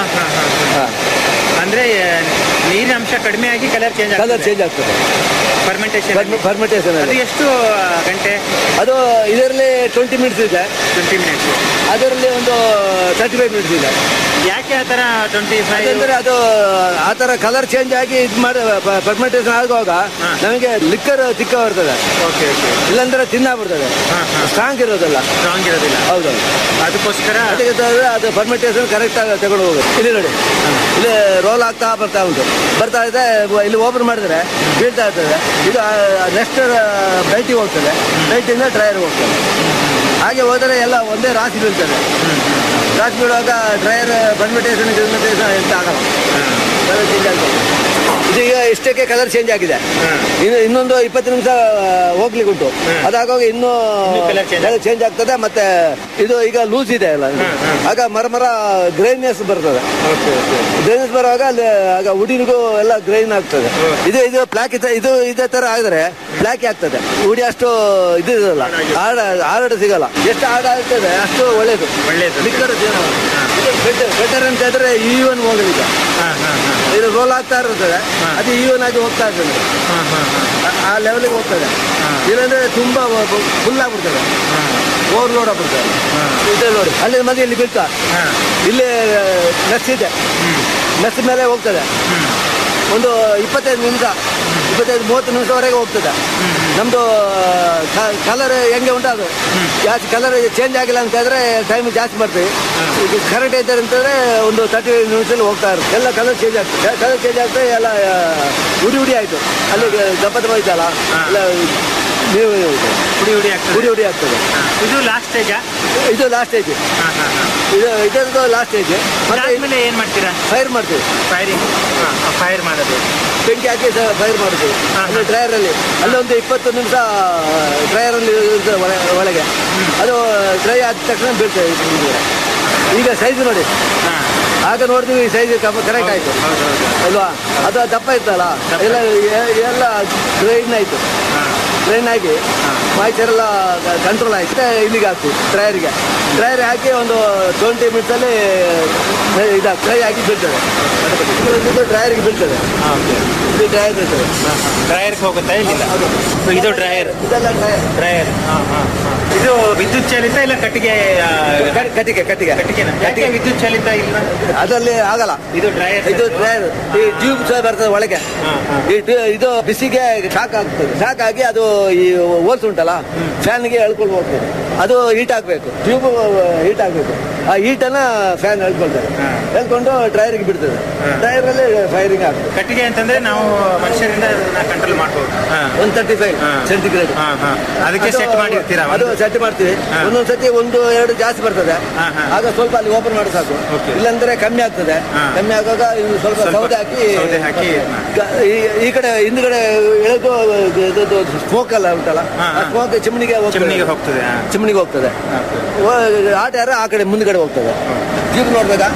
ಹಾ. ಅಂದ್ರೆ ಆ, ನೀರಿನ ಅಂಶ ಕಡಿಮೆ ಆಗಿ ಕಲರ್ ಚೇಂಜ್ ಕಲರ್ ಚೇಂಜ್ ಆಗ್ತದೆ ಫರ್ಮೆಂಟೇಶನ್ ಫರ್ಮೆಂಟೇಷನ್ ಅದು ಎಷ್ಟು ಆ, ಗಂಟೆ ಅದು ಇದರಲ್ಲಿ ಟ್ವೆಂಟಿ ಮಿನಿಟ್ಸ್ ಇದೆ ಟ್ವೆಂಟಿ ಮಿನಿಟ್ಸ್ ಅದರಲ್ಲಿ ಒಂದು ತರ್ಟಿ ಫೈವ್ ಮಿನಿಟ್ಸ್ ಇದೆ ಯಾಕೆ ಆ ತರ ಟ್ವೆಂಟಿ ಫೈವ್ ಯಾಕಂದ್ರೆ ಅದು ಆ ತರ ಕಲರ್ ಚೇಂಜ್ ಆಗಿ ಇದು ಮಾಡಿ ಫರ್ಮೆಂಟೇಷನ್ ಆಗುವಾಗ ನಮಗೆ ಲಿಕ್ಕರ್ ತಿಕ್ಕ ಬರ್ತದೆ ಓಕೆ ಓಕೆ ಇಲ್ಲಾಂದ್ರೆ ತಿನ್ನಾಗ್ಬಿಡ್ತದೆ ಸ್ಟ್ರಾಂಗ್ ಇರೋದಿಲ್ಲ ಸ್ಟ್ರಾಂಗ್ ಇರೋದಿಲ್ಲ ಹೌದು ಅದಕ್ಕೋಸ್ಕರ ಅದಕ್ಕೆ ಅದು- ಅದು ಫರ್ಮೆಂಟೇಷನ್ ಕರೆಕ್ಟ್ ಆಗಿ ತಗೊಂಡು ಹೋಗುತ್ತೆ ಇಲ್ಲಿ ನೋಡಿ ಇಲ್ಲಿ ರೋಲ್ ಆಗ್ತಾ ಬರ್ತಾ ಉಂಟು ಬರ್ತಾ ಇದೆ ಇಲ್ಲಿ ಓಪನ್ ಮಾಡಿದ್ರೆ ಬೀಳ್ತಾ ಇರ್ತದೆ ಇದು ನೆಕ್ಸ್ಟ್ ಬೈಟಿಗೆ ಹೋಗ್ತದೆ ಬೈಟಿಂದ ಡ್ರೈಯರ್ ಹೋಗ್ತದೆ ಹಾಗೆ ಹೋದರೆ ಎಲ್ಲ ಒಂದೇ ರಾಶಿ ಬೀಳ್ತದೆ ರಾಶಿ ಬೀಳುವಾಗ ಡ್ರೈಯರ್ ಫರ್ಮೆಂಟೇಷನ್ ಗಿರ್ಮೆಂಟೇಷನ್ ಎಂತ ಆಗಲ್ಲ ಕಲರ್ ಚೇಂಜ್ ಆಗ್ತದೆ ಇದು ಈಗ ಇಷ್ಟಕ್ಕೆ ಕಲರ್ ಚೇಂಜ್ ಆಗಿದೆ ಇನ್ನು ಇನ್ನೊಂದು ಇಪ್ಪತ್ತು ನಿಮಿಷ ಹೋಗ್ಲಿಕ್ಕೆ ಉಂಟು ಅದಾಗುವಾಗ ಇನ್ನೂ ಕಲರ್ ಚೇಂಜ್ ಆಗ್ತದೆ ಮತ್ತೆ ಇದು ಈಗ ಲೂಸ್ ಇದೆ ಅಲ್ಲ ಆಗ ಮರ ಮರ ಗ್ರೈನೆಸ್ ಬರ್ತದೆ ಗ್ರೈನೆಸ್ ಬರುವಾಗ ಅಲ್ಲಿ ಆಗ ಉಡಿನಿಗೂ ಎಲ್ಲ ಗ್ರೈನ್ ಆಗ್ತದೆ ಇದು ಇದು ಬ್ಲಾಕ್ ಇದು ಇದೇ ತರ ಆಗಿದ್ರೆ ಬ್ಲಾಕ್ ಆಗ್ತದೆ ಉಡಿ ಅಷ್ಟು ಇದು ಇರಲ್ಲ ಆಡ ಆಡ ಸಿಗಲ್ಲ ಎಷ್ಟು ಆಡ ಆಗ್ತದೆ ಅಷ್ಟು ಒಳ್ಳೇದು ಒಳ್ಳೇದು. ಲಿಕ್ಕರ್ ಬೆಟರ್ ಅಂತ ಹೇಳಿದ್ರೆ ಈವನ್ ಹೋಗಲಿಲ್ಲ ಇದು ರೋಲ್ ಆಗ್ತಾ ಇರ್ತದೆ ಅದು ಈವನ್ ಆಗಿ ಹೋಗ್ತಾ ಇರ್ತದೆ ಆ- ಆ ಲೆವೆಲ್ಗೆ ಹೋಗ್ತದೆ ಇಲ್ಲಾಂದ್ರೆ ತುಂಬಾ ಫುಲ್ ಆಗ್ಬಿಡ್ತದೆ ಓವರ್ಲೋಡ್ ಆಗ್ಬಿಡ್ತದೆ ಇದೆ ನೋಡಿ ಅಲ್ಲಿ ಮತ್ತೆ ಇಲ್ಲಿ ಬೀಳ್ತಾ ಇಲ್ಲಿ ಮೆಸ್ ಇದೆ ಮೆಸ್ ಮೇಲೆ ಹೋಗ್ತದೆ ಒಂದು ಇಪ್ಪತ್ತೈದು ನಿಮಿಷ ಇಪ್ಪತ್ತೈದು ಮೂವತ್ತು ನಿಮಿಷವರೆಗೆ ಹೋಗ್ತದೆ ನಮ್ದು ಕಲರ್ ಹೆಂಗೆ ಉಂಟು ಅದು ಜಾಸ್ತಿ ಕಲರ್ ಚೇಂಜ್ ಆಗಿಲ್ಲ ಅಂತ ಹೇಳಿದ್ರೆ ಟೈಮ್ ಜಾಸ್ತಿ ಮಾಡ್ತೀವಿ ಇದು ಕರೆಕ್ಟ್ ಐತೆ ಅಂತಂದ್ರೆ ಒಂದು ತರ್ಟಿ ನಿಮಿಷದಲ್ಲಿ ಹೋಗ್ತಾ ಇರುತ್ತೆ ಎಲ್ಲ ಕಲರ್ ಚೇಂಜ್ ಆಗ್ತದೆ ಕಲರ್ ಚೇಂಜ್ ಆಗ್ತದೆ ಎಲ್ಲ ಆ, ಉಡಿ ಉಡಿ ಆಯ್ತು ಅಲ್ಲಿ ದಪ್ಪ ದಪ್ಪ ಐತಲ್ಲ ಎಲ್ಲ ನೀವು ಹುಡಿ ಹುಡಿ ಆಗ್ತದೆ ಉಡಿ ಉಡಿ ಆಗ್ತದೆ ಇದು ಲಾಸ್ಟ್ ಸ್ಟೇಜಾ ಇದು ಲಾಸ್ಟ್ ಸ್ಟೇಜ್ ಇದು ಇದರದ್ದು ಲಾಸ್ಟ್ ಸ್ಟೇಜ್ ಮತ್ತೆ ಆದ್ಮೇಲೆ ಏನ್ ಮಾಡ್ತೀರಾ ಫೈರ್ ಮಾಡ್ತೀವಿ ಫೈರಿಂಗ್ ಫೈರ್ ಮಾಡೋದು ಬೆಂಕಿ ಹಾಕಿ ಫೈರ್ ಮಾಡ್ತೀವಿ ಅಲ್ಲಿ ಡ್ರೈಯರ್ ಅಲ್ಲಿ ಅಲ್ಲಿ ಒಂದು ಇಪ್ಪತ್ತು ನಿಮಿಷ ಡ್ರೈಯರ್ ಅಲ್ಲಿ ಇರ್ತದೆ ಒಳ- ಒಳಗೆ ಅದು ಡ್ರೈ ಆದ ತಕ್ಷಣ ಬೀಳ್ತದೆ ಇದು ಮುಂದೆ. ಈಗ ಸೈಜ್ ನೋಡಿ ಆಗ ನೋಡ್ತೀವಿ ಸೈಜ್ ಕರೆಕ್ಟ್ ಆಯ್ತು ಅಲ್ವಾ ಅದು ದಪ್ಪ ಇತ್ತಲ್ಲ ಎಲ್ಲ ಎ- ಎಲ್ಲ ಗ್ರೈನ್ ಆಯ್ತು ಗ್ರೈನ್ ಆಗಿ ಮಾಯ್ಚರ್ ಎಲ್ಲ ಕಂಟ್ರೋಲ್ ಆಯ್ತು ಮತ್ತೆ ಇಲ್ಲಿಗೆ ಹಾಕ್ತೀವಿ ಡ್ರೈಯರ್ಗೆ ಡ್ರೈಯರ್ ಹಾಕಿ ಒಂದು ಟ್ವೆಂಟಿ ಮಿನಿಟ್ಸ್ ಅಲ್ಲಿ ಇದು ಫ್ರೈ ಆಗಿ ಬೀಳ್ತದೆ ಇದು ಡ್ರೈಯರ್ಗೆ ಬೀಳ್ತದೆ ಇದು ಡ್ರೈಯರ್ ಬೀಳ್ತದೆ ಡ್ರೈಯರ್ಗೆ ಹೋಗುತ್ತಾ ಇಲ್ಲಿಂದ So, ಇದು ಡ್ರೈಯರ್ ಇದೆಲ್ಲ ಡ್ರೈಯರ್ ಡ್ರೈಯರ್ ಇದು ವಿದ್ಯುತ್ ಚಾಲಿತ ಇಲ್ಲ ಕಟ್ಟಿಗೆ ಆ, ಕಟ್ಟಿಗೆ ಕಟ್ಟಿಗೆ ಕಟ್ಟಿಗೆನ ಯಾಕೆ ವಿದ್ಯುತ್ ಚಾಲಿತ ಇಲ್ಲ ಅದರಲ್ಲಿ ಆಗಲ್ಲ ಇದು ಡ್ರೈಯರ್ ಇದು ಡ್ರೈಯರ್ ಈ ಟ್ಯೂಬ್ ಸಹ ಬರ್ತದೆ ಒಳಗೆ ಈ ಟ್ಯೂ- ಇದು ಬಿಸಿಗೆ ಶಾಕ್ ಆಗ್ತದೆ ಶಾಕ್ ಆಗಿ ಅದು ಈ ಹೋಲ್ಸ್ ಉಂಟಲ್ಲ ಫ್ಯಾನ್ಗೆ ಎಳ್ಕೊಂಡು ಹೋಗ್ತದೆ ಅದು ಹೀಟ್ ಆಗ್ಬೇಕು ಟ್ಯೂಬ್ ಹೀಟ್ ಆಗ್ಬೇಕು ಆ ಹೀಟನ್ನ ಫ್ಯಾನ್ ಎಳ್ಕೊಳ್ತದೆ ಎಳ್ಕೊಂಡು ಡ್ರೈಯರ್ಗೆ ಬಿಡ್ತದೆ ಡ್ರೈಯರ್ ಅಲ್ಲಿ ಫೈರಿಂಗ್ ಆಗ್ತದೆ ಕಟ್ಟಿಗೆ ಅಂತಂದ್ರೆ ನಾವು ಮನುಷ್ಯರಿಂದ ಕಂಟ್ರೋಲ್ ಮಾಡ್ಬೋದು ಒನ್ ತರ್ಟಿ ಫೈವ್ ಸೆಂಟಿಗ್ರೇಡ್ ಅದಕ್ಕೆ ಅದು- ಸೆಟ್ ಮಾಡಿರ್ತೀರಾ ಅದು ಸೆಟ್ ಮಾಡ್ತೀವಿ ಒಂದೊಂದ್ ಸತಿ ಒಂದು ಎರಡು ಜಾಸ್ತಿ ಬರ್ತದೆ ಆಗ ಸ್ವಲ್ಪ ಅಲ್ಲಿ ಓಪನ್ ಮಾಡಿ ಸಾಕು ಇಲ್ಲಾಂದ್ರೆ ಕಮ್ಮಿ ಆಗ್ತದೆ ಕಮ್ಮಿ ಆಗುವಾಗ ಇದು ಸ್ವಲ್ಪ ಸ್ವಲ್ಪ ಸೌದೆ ಹಾಕಿ ಸೌದೆ ಹಾಕಿ ಗ- ಈ- ಈ ಕಡೆ ಹಿಂದ್ಗಡೆ ಎಳೆದು ಇದು ಸ್ಮೋಕ್ ಎಲ್ಲ ಉಂಟಲ್ಲ ಆ ಸ್ಮೋಕ್ ಚಿಮ್ನಿಗೆ ಚಿಮ್ನಿಗೆ ಹೋಗ್ತದೆ ಹಾ. ಚಿಮ್ನಿಗೆ ಹೋಗ್ತದೆ ಓ- ಆಟ ಯಾರ ಆ ಕಡೆ ಮುಂದ್ಗಡೆ ಹೋಗ್ತದೆ ಜೀಪ್ ನೋಡ್ಬೇಕಾ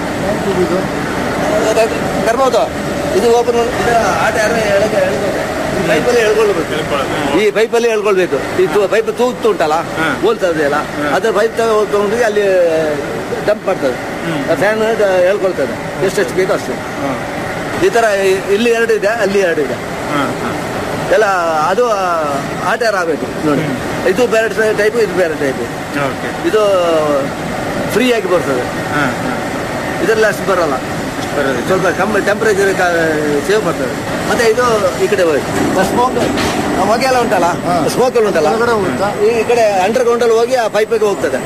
ಕರ್ಬೋದು ಇದು ಓಪನ್ ಆಟ ಯಾರ ಪೈಪಲ್ಲಿ ಎಳ್ಕೊಳ್ಬೇಕು ಈ ಪೈಪಲ್ಲಿ ಎಳ್ಕೊಳ್ಬೇಕು ಈ ಪೈಪ್ ತೂಗ್ತು ಉಂಟಲ್ಲ ಹೋಲ್ತದೆ ಅಲ್ಲ ಅದ್ರ ಪೈಪ್ ತಗೊಂಡು ಅಲ್ಲಿ ಡಂಪ್ ಮಾಡ್ತದೆ ಫ್ಯಾನ್ ಹೇಳ್ಕೊಳ್ತದೆ ಎಷ್ಟೆಷ್ಟು ಬೇಕೋ ಅಷ್ಟು ಈ ತರ ಇಲ್ಲಿ ಎರಡು ಇದೆ ಅಲ್ಲಿ ಎರಡು ಇದೆ ಎಲ್ಲ ಅದು ಆಟ ಆಗಬೇಕು ನೋಡಿ ಇದು ಬೇರೆ ಟೈಪ್ ಇದು ಬೇರೆ ಟೈಪ್ ಇದು ಫ್ರೀ ಆಗಿ ಬರ್ತದೆ ಇದರಲ್ಲಿ ಅಷ್ಟು ಬರಲ್ಲ ಸ್ವಲ್ಪ ಕಮ್ಮಿ ಟೆಂಪರೇಚರ್ ಸೇವ್ ಬರ್ತದೆ ಮತ್ತೆ ಇದು ಈ ಕಡೆ ಸ್ಮೋಕ್ ಹೊಗೆ ಎಲ್ಲ ಉಂಟಲ್ಲ ಸ್ಮೋಕ್ ಎಲ್ಲ ಉಂಟಲ್ಲ ಈ ಕಡೆ ಅಂಡರ್ ಗ್ರೌಂಡ್ ಅಲ್ಲಿ ಹೋಗಿ ಆ ಪೈಪಿಗೆ ಹೋಗ್ತದೆ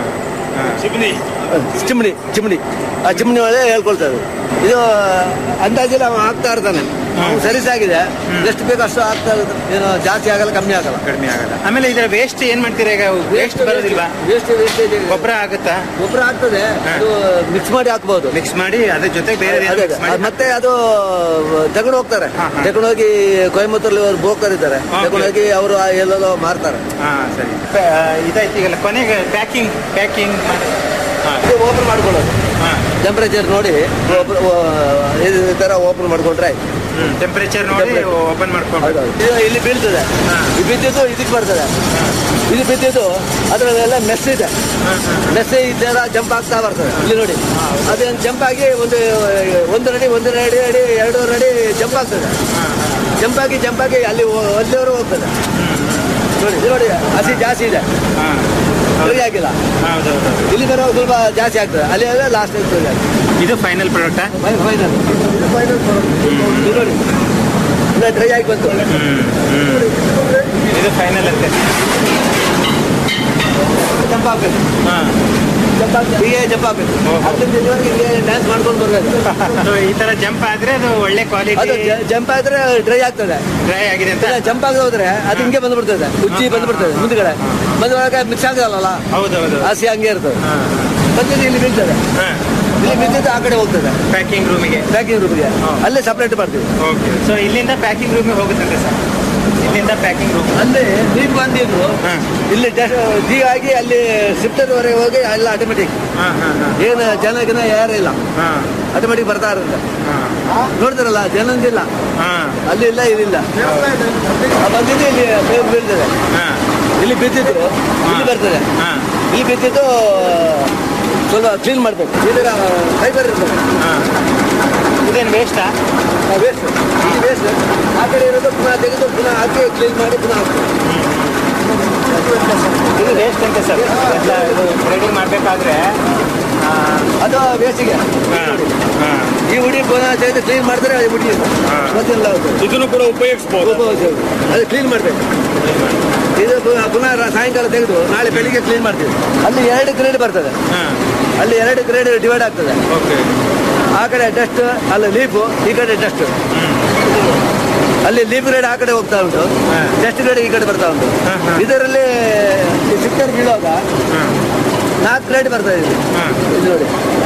ಚಿಮ್ನಿ ಚಿಮ್ನಿ ಆ ಚಿಮ್ನಿ ಒಳಗೆ ಹೇಳ್ಕೊಳ್ತದೆ ಇದು ಅಂದಾಜಲ್ಲಿ ಅವ ಆಗ್ತಾ ಇರ್ತಾನೆ ಅವ್ನು ಸರಿಸಾಗಿದೆ ಎಷ್ಟು ಬೇಕೋ ಅಷ್ಟು ಆಗ್ತಾ ಇರುತ್ತೆ ಏನು ಜಾಸ್ತಿ ಆಗಲ್ಲ ಕಮ್ಮಿ ಆಗಲ್ಲ ಕಡಿಮೆ ಆಗಲ್ಲ ಆಮೇಲೆ ಇದರ ವೇಸ್ಟ್ ಏನ್ ಮಾಡ್ತೀರಾ ಈಗ ವೇಸ್ಟ್ ಬರೋದಿಲ್ವಾ ವೇಸ್ಟ್ ವೇಸ್ಟೇಜ್ ಗೊಬ್ಬರ ಆಗುತ್ತಾ ಗೊಬ್ಬರ ಆಗ್ತದೆ ಅದು ಮಿಕ್ಸ್ ಮಾಡಿ ಹಾಕ್ಬೋದು ಮಿಕ್ಸ್ ಮಾಡಿ ಅದ್ರ ಜೊತೆ ಬೇರೆ ಅದೇ ಅದೇ. ಅದು ಮತ್ತೆ ಅದು ತಗೊಂಡು ಹೋಗ್ತಾರೆ ತಗೊಂಡು ಹೋಗಿ ಕೊಯಮತ್ತೂರಲ್ಲಿ ಅವರು ಬ್ರೋಕರ್ ಇದ್ದಾರೆ ತಗೊಂಡು ಹೋಗಿ ಅವರು ಎಲ್ಲೆಲ್ಲೋ ಮಾರ್ತಾರೆ ಹಾ ಸರಿ ಪ- ಇದಾಯ್ತು ಈಗಲ್ಲ ಕೊನೆಗೆ ಪ್ಯಾಕಿಂಗ್ ಪ್ಯಾಕಿಂಗ್ ಇದು ಓಪನ್ ಮಾಡ್ಕೊಳ್ಳೋದು ಟೆಂಪರೇಚರ್ ನೋಡಿ open- ಓ- ಈ ತರ ಓಪನ್ ಮಾಡ್ಕೊಂಡ್ರೆ ಆಯ್ತು. ಟೆಂಪರೇಚರ್ ನೋಡಿ ಓಪನ್ ಮಾಡ್ಕೊಂಡು ಹೌದೌದು. ಇದು ಇಲ್ಲಿ ಬೀಳ್ತದೆ ಇದು ಬಿದ್ದಿದ್ದು ಇದಕ್ಕೆ ಬರ್ತದೆ ಇದು ಬಿದ್ದಿದ್ದು ಅದರಲ್ಲೆಲ್ಲ ಮೆಸ್ ಇದೆ ಮೆಸ್ ಇದೆಲ್ಲ ಜಂಪ್ ಆಗ್ತಾ ಬರ್ತದೆ ಇಲ್ಲಿ ನೋಡಿ ಅದೇನು ಜಂಪ್ ಆಗಿ ಒಂದು ಒಂದು ಅಡಿ ಒಂದು ಅಡಿ ಅಡಿ ಎರಡೂವರೆ ಅಡಿ ಜಂಪ್ ಆಗ್ತದೆ ಜಂಪ್ ಆಗಿ ಜಂಪ್ ಆಗಿ ಅಲ್ಲಿ ಅಲ್ಲಿವರೆಗೂ ಹೋಗ್ತದೆ ನೋಡಿ ಇದು ನೋಡಿ ಹಸಿ ಜಾಸ್ತಿ ಇದೆ ಡ್ರೈ ಆಗಿಲ್ಲ ಇಲ್ಲಿ ಬರೋ ಸ್ವಲ್ಪ ಜಾಸ್ತಿ ಆಗ್ತದೆ ಅಲ್ಲಿ ಲಾಸ್ಟ್ ಇದು ಫೈನಲ್ ಪ್ರಾಡಕ್ಟಾ ಫೈನಲ್ ಫೈನಲ್ ಇದು ನೋಡಿ ಇಲ್ಲ ಡ್ರೈ ಆಗಿ ಬಂತು ಇದು ಫೈನಲ್ ಅಂತೆ ಜಂಪ್ ಆಗ್ಬೇಕು ಜಂಪ್ ಆಗ್ಬೇಕು ಹೀಗೆ ಜಂಪ್ ಆಗ್ಬೇಕು ಅಲ್ಲಿಂದ ಇಲ್ಲಿವರೆಗೆ ಹಿಂಗೆ ಡ್ಯಾನ್ಸ್ ಮಾಡ್ಕೊಂಡು ಬರ್ಬೇಕು So, ಈ ತರ ಜಂಪ್ ಆದ್ರೆ ಅದು ಒಳ್ಳೆ ಅದು ಕ್ವಾಲಿಟಿ ಜಂಪ್ ಆದ್ರೆ ಡ್ರೈ ಆಗ್ತದೆ ಡ್ರೈ ಆಗಿದೆ ಅಂತ ಜಂಪ್ ಆಗದೆ ಹೋದ್ರೆ ಅದು ಹಿಂಗೆ ಬಂದ್ಬಿಡ್ತದೆ ಉಜ್ಜಿ ಬಂದ್ಬಿಡ್ತದೆ ಮುಂದ್ಗಡೆ ಬಂದಾಗ ಮಿಕ್ಸ್ ಆಗಲ್ಲ ಹೌದೌದು ಹಸಿ ಹಂಗೆ ಇರ್ತದೆ ಬಂದಿದ್ದು ಇಲ್ಲಿ ಬೀಳ್ತದೆ ಇಲ್ಲಿ ಬಿದ್ದಿದ್ದು ಆ ಕಡೆ ಹೋಗ್ತದೆ ಪ್ಯಾಕಿಂಗ್ ರೂಮಿಗೆ ಪ್ಯಾಕಿಂಗ್ ರೂಮ್ಗೆ ಅಲ್ಲೇ ಸಪ್ರೇಟ್ ಮಾಡ್ತೀವಿ ಓಕೆ ಸೊ ಇಲ್ಲಿಂದ ಪ್ಯಾಕಿಂಗ್ ರೂಮಿಗೆ ಹೋಗುತ್ತಂತೆ ಸರ್ ಇಲ್ಲಿಂದ ಪ್ಯಾಕಿಂಗ್ ರೂಮ್ ಅಲ್ಲಿ ನೀರು ಬಂದಿದ್ದು ಇಲ್ಲಿ ಜಿ ಆಗಿ ಅಲ್ಲಿ ಸಿಫ್ಟರ್ ವರೆಗೆ ಹೋಗಿ ಎಲ್ಲ ಆಟೋಮೆಟಿಕ್ ಏನು ಜನಗಿನ ಯಾರು ಇಲ್ಲ ಆಟೋಮೆಟಿಕ್ ಬರ್ತಾ ಇರುತ್ತೆ ನೋಡ್ತಾರಲ್ಲ ಜನಂದಿಲ್ಲ ಅಲ್ಲಿ ಇಲ್ಲ ಇದಿಲ್ಲ ಆ ಬಂದಿದ್ದು ಇಲ್ಲಿ ಬೇಗ ಬೀಳ್ತದೆ ಇಲ್ಲಿ ಬಿದ್ದಿದ್ದು ಇಲ್ಲಿ ಬರ್ತದೆ ಇಲ್ಲಿ ಬಿದ್ದಿದ್ದು ಸ್ವಲ್ಪ ಕ್ಲೀನ್ ಮಾಡ್ಬೇಕು ಇದರ ಫೈಬರ್ ಇರ್ತದೆ ಇದೇನು ವೇಸ್ಟಾ ವೇಸ್ಟ್ ಈ ವೇಸ್ಟ್ ಆ ಕಡೆ ಇರೋದು ಪುನಃ ತೆಗೆದು ಪುನಃ ಹಾಕಿ ಕ್ಲೀನ್ ಮಾಡಿ ಪುನಃ ಹಾಕ್ಬೇಕು ಇದು ವೇಸ್ಟ್ ಅಂತೆ ಸರ್ ಎಲ್ಲ ಇದು ಥ್ರೆಡಿಂಗ್ ಮಾಡಬೇಕಾದ್ರೆ ಅದು ವೇಸ್ಟಿಗೆ ಈ ಹುಡಿ ಪುನಃ ತೆಗೆದು ಕ್ಲೀನ್ ಮಾಡಿದ್ರೆ ಅದು ಹುಡಿ ಮತ್ತೆಲ್ಲ ಇದನ್ನು ಕೂಡ ಉಪಯೋಗಿಸಬಹುದು ಅದು ಕ್ಲೀನ್ ಮಾಡಬೇಕು ಇದು ಪುನಃ- ಪುನಃ ರ- ಸಾಯಂಕಾಲ ತೆಗೆದು ನಾಳೆ ಬೆಳಿಗ್ಗೆ ಕ್ಲೀನ್ ಮಾಡ್ತೀವಿ ಅಲ್ಲಿ ಎರಡು ಗ್ರೇಡ್ ಬರ್ತದೆ ಅಲ್ಲಿ ಎರಡು ಗ್ರೇಡ್ ಡಿವೈಡ್ ಆಗ್ತದೆ ಆ ಕಡೆ ಡಸ್ಟ್ ಅಲ್ಲಿ ಲೀಫು ಈ ಕಡೆ ಡಸ್ಟ್ ಅಲ್ಲಿ ಲೀಫ್ ಗ್ರೇಡ್ ಆ ಕಡೆ ಹೋಗ್ತಾ ಉಂಟು ಡಸ್ಟ್ ಗ್ರೇಡ್ ಈ ಕಡೆ ಬರ್ತಾ ಉಂಟು ಇದರಲ್ಲಿ ಸಿಕ್ಕರ್ ಬೀಳುವಾಗ ನಾಲ್ಕು ಗ್ರೇಡ್ ಬರ್ತಾ ಇದೆ ಇದು ನೋಡಿ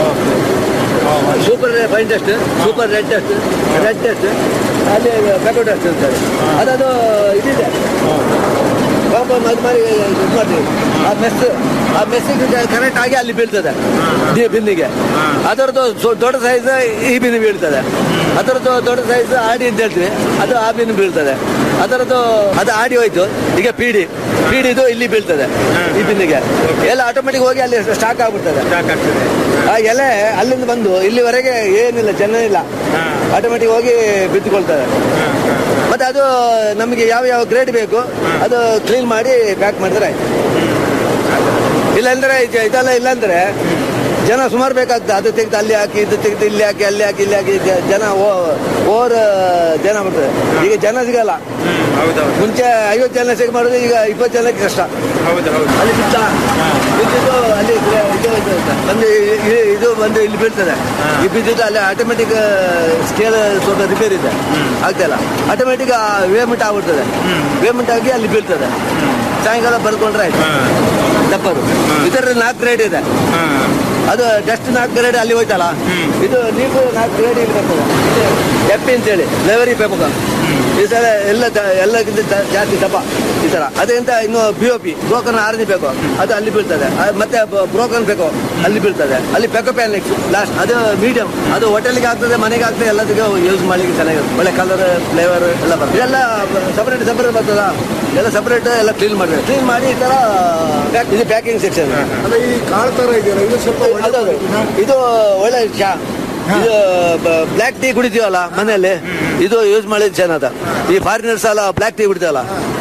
super fine test super red test red test ಅಲ್ಲಿ ಪೆಕೋ ಟೆಸ್ಟ್ ಅಂತಾರೆ ಅದದು ಇದಿದೆ ಕಾಂಪೌಂಡ್ ಅದು ಮಾಡಿ ಇದು ಮಾಡ್ತೀವಿ ಆ ಮೆಸ್ ಆ ಮೆಸ್ಸಿಗೆ ಕರೆಕ್ಟ್ ಆಗಿ ಅಲ್ಲಿ ಬೀಳ್ತದೆ ದಿ- ಬಿನ್ನಿಗೆ ಅದರದ್ದು ಸೊ- ದೊಡ್ಡ ಸೈಜ್ ಈ ಬಿನ್ ಬೀಳ್ತದೆ ಅದರದ್ದು ದೊಡ್ಡ ಸೈಜ್ ಆಡಿ ಅಂತ ಹೇಳ್ತೀವಿ ಅದು ಆ ಬಿನ್ ಬೀಳ್ತದೆ ಅದರದ್ದು ಅದು ಆಡಿ ಹೋಯ್ತು ಈಗ ಪೀಡಿ ಪೀಡಿದು ಇಲ್ಲಿ ಬೀಳ್ತದೆ ಈ ಬಿನ್ನಿಗೆ ಎಲ್ಲ ಆಟೋಮೆಟಿಕ್ ಹೋಗಿ ಅಲ್ಲಿ ಸ್ಟಾಕ್ ಆಗ್ಬಿಡ್ತದೆ ಆ ಎಲೆ ಅಲ್ಲಿಂದ ಬಂದು ಇಲ್ಲಿವರೆಗೆ ಏನಿಲ್ಲ ಜನ ಇಲ್ಲ ಆಟೋಮೆಟಿಕ್ ಹೋಗಿ ಬಿದ್ದುಕೊಳ್ತದೆ ಮತ್ತೆ ಅದು ನಮಗೆ ಯಾವ ಯಾವ ಗ್ರೇಡ್ ಬೇಕು ಅದು ಕ್ಲೀನ್ ಮಾಡಿ ಪ್ಯಾಕ್ ಮಾಡಿದ್ರೆ ಆಯ್ತು ಇಲ್ಲಾಂದ್ರೆ ಇದ- ಇದೆಲ್ಲ ಇಲ್ಲಾಂದ್ರೆ ಜನ ಸುಮಾರು ಬೇಕಾಗ್ತದೆ ಅದು ತೆಗೆದು ಅಲ್ಲಿ ಹಾಕಿ ಇದು ತೆಗೆದು ಇಲ್ಲಿ ಹಾಕಿ ಅಲ್ಲಿ ಹಾಕಿ ಇಲ್ಲಿ ಹಾಕಿ ಜ- ಜನ ಓವರ್ ಜನ ಬರ್ತದೆ ಈಗ ಜನ ಸಿಗಲ್ಲ ಮುಂಚೆ ಐವತ್ತು ಜನ ಸಿಗ ಮಾಡೋದು ಈಗ ಇಪ್ಪತ್ತು ಜನಕ್ಕೆ ಕಷ್ಟ ಅಲ್ಲಿ ಬಿತ್ತ ಬಿದ್ದಿದ್ದು ಅಲ್ಲಿ ಇದು ಇದು ಬಂದು ಇ- ಇ- ಇದು ಬಂದು ಇಲ್ಲಿ ಬೀಳ್ತದೆ ಈ ಬಿದ್ದಿದ್ದು ಅಲ್ಲಿ ಆಟೋಮೆಟಿಕ್ ಸ್ಕೇಲ್ ಸ್ವಲ್ಪ ರಿಪೇರ್ ಇದೆ ಆಗ್ತಿಲ್ಲ ಆಟೋಮೆಟಿಕ್ ವೇಮೆಂಟ್ ಆಗ್ಬಿಡ್ತದೆ ವೇಮೆಂಟ್ ಆಗಿ ಅಲ್ಲಿ ಬೀಳ್ತದೆ ಸಾಯಂಕಾಲ ಬರ್ಕೊಂಡ್ರೆ ಆಯ್ತು ದಪ್ಪದು ಇದರಲ್ಲಿ ನಾಲ್ಕು ಗ್ರೇಡ್ ಇದೆ ಅದು ಡಸ್ಟ್ ನಾಲ್ಕು ಗ್ರೇಡ್ ಅಲ್ಲಿ ಹೋಯ್ತಲ್ಲ ಇದು ನೀವು ನಾಲ್ಕು ಗ್ರೇಡ್ ಇಲ್ಲಿ ಬರ್ತದೆ ಎಪ್ಪಿ ಅಂತೇಳಿ ಲೆವರಿ ಪೆಪಕ ಈ ಸಲ ಎಲ್ಲ ದ- ಎಲ್ಲಕ್ಕಿಂತ ಜಾ- ಜಾಸ್ತಿ ದಪ್ಪ ಈ ತರ ಅದರಿಂದ ಇನ್ನು ಬಿ ಒ ಪಿ ಬ್ರೋಕನ್ ಆರ್ನಿ ಬೇಕು ಅದು ಅಲ್ಲಿ ಬೀಳ್ತದೆ ಆ, ಮತ್ತೆ ಬ್ರೋಕನ್ ಬೇಕು ಅಲ್ಲಿ ಬೀಳ್ತದೆ ಅಲ್ಲಿ ಪೆಕೋ ಪ್ಯಾನಿಕ್ಸ್ ಲಾಸ್ಟ್ ಅದು ಮೀಡಿಯಂ ಅದು ಹೋಟೆಲ್ಗೆ ಆಗ್ತದೆ ಮನೆಗೆ ಆಗ್ತದೆ ಎಲ್ಲದಕ್ಕೆ ಯೂಸ್ ಮಾಡ್ಲಿಕ್ಕೆ ಚೆನ್ನಾಗಿರುತ್ತೆ ಒಳ್ಳೆ ಕಲರ್ ಫ್ಲೇವರ್ ಎಲ್ಲ ಬರ್ತದೆ ಇದೆಲ್ಲ ಸಪರೇಟ್ ಸಪರೇಟ್ ಬರ್ತದ ಎಲ್ಲ ಸಪರೇಟ್ ಎಲ್ಲ ಕ್ಲೀನ್ ಮಾಡ್ಬೇಕು ಕ್ಲೀನ್ ಮಾಡಿ ಈ ತರ pack- ಇದು ಪ್ಯಾಕಿಂಗ್ ಸೆಕ್ಷನ್ ಅಲ್ಲ ಈ ಕಾಳು ತರ ಇದೆಯಲ್ಲ ಇದು ಸ್ವಲ್ಪ ಒಳ್ಳೆ ಇದು ಒಳ್ಳೆ ಚಾ ಇದು ಬ್ಲ್ಯಾಕ್ ಟೀ ಕುಡಿತೀವಲ್ಲ ಮನೆಯಲ್ಲಿ ಇದು ಯೂಸ್ ಮಾಡಿದ ಚೆನ್ನಾದ ಈ ಫಾರಿನರ್ಸ್ ಎಲ್ಲ ಬ್ಲ್ಯಾಕ್ ಟೀ ಕುಡಿತೀವಲ್ಲ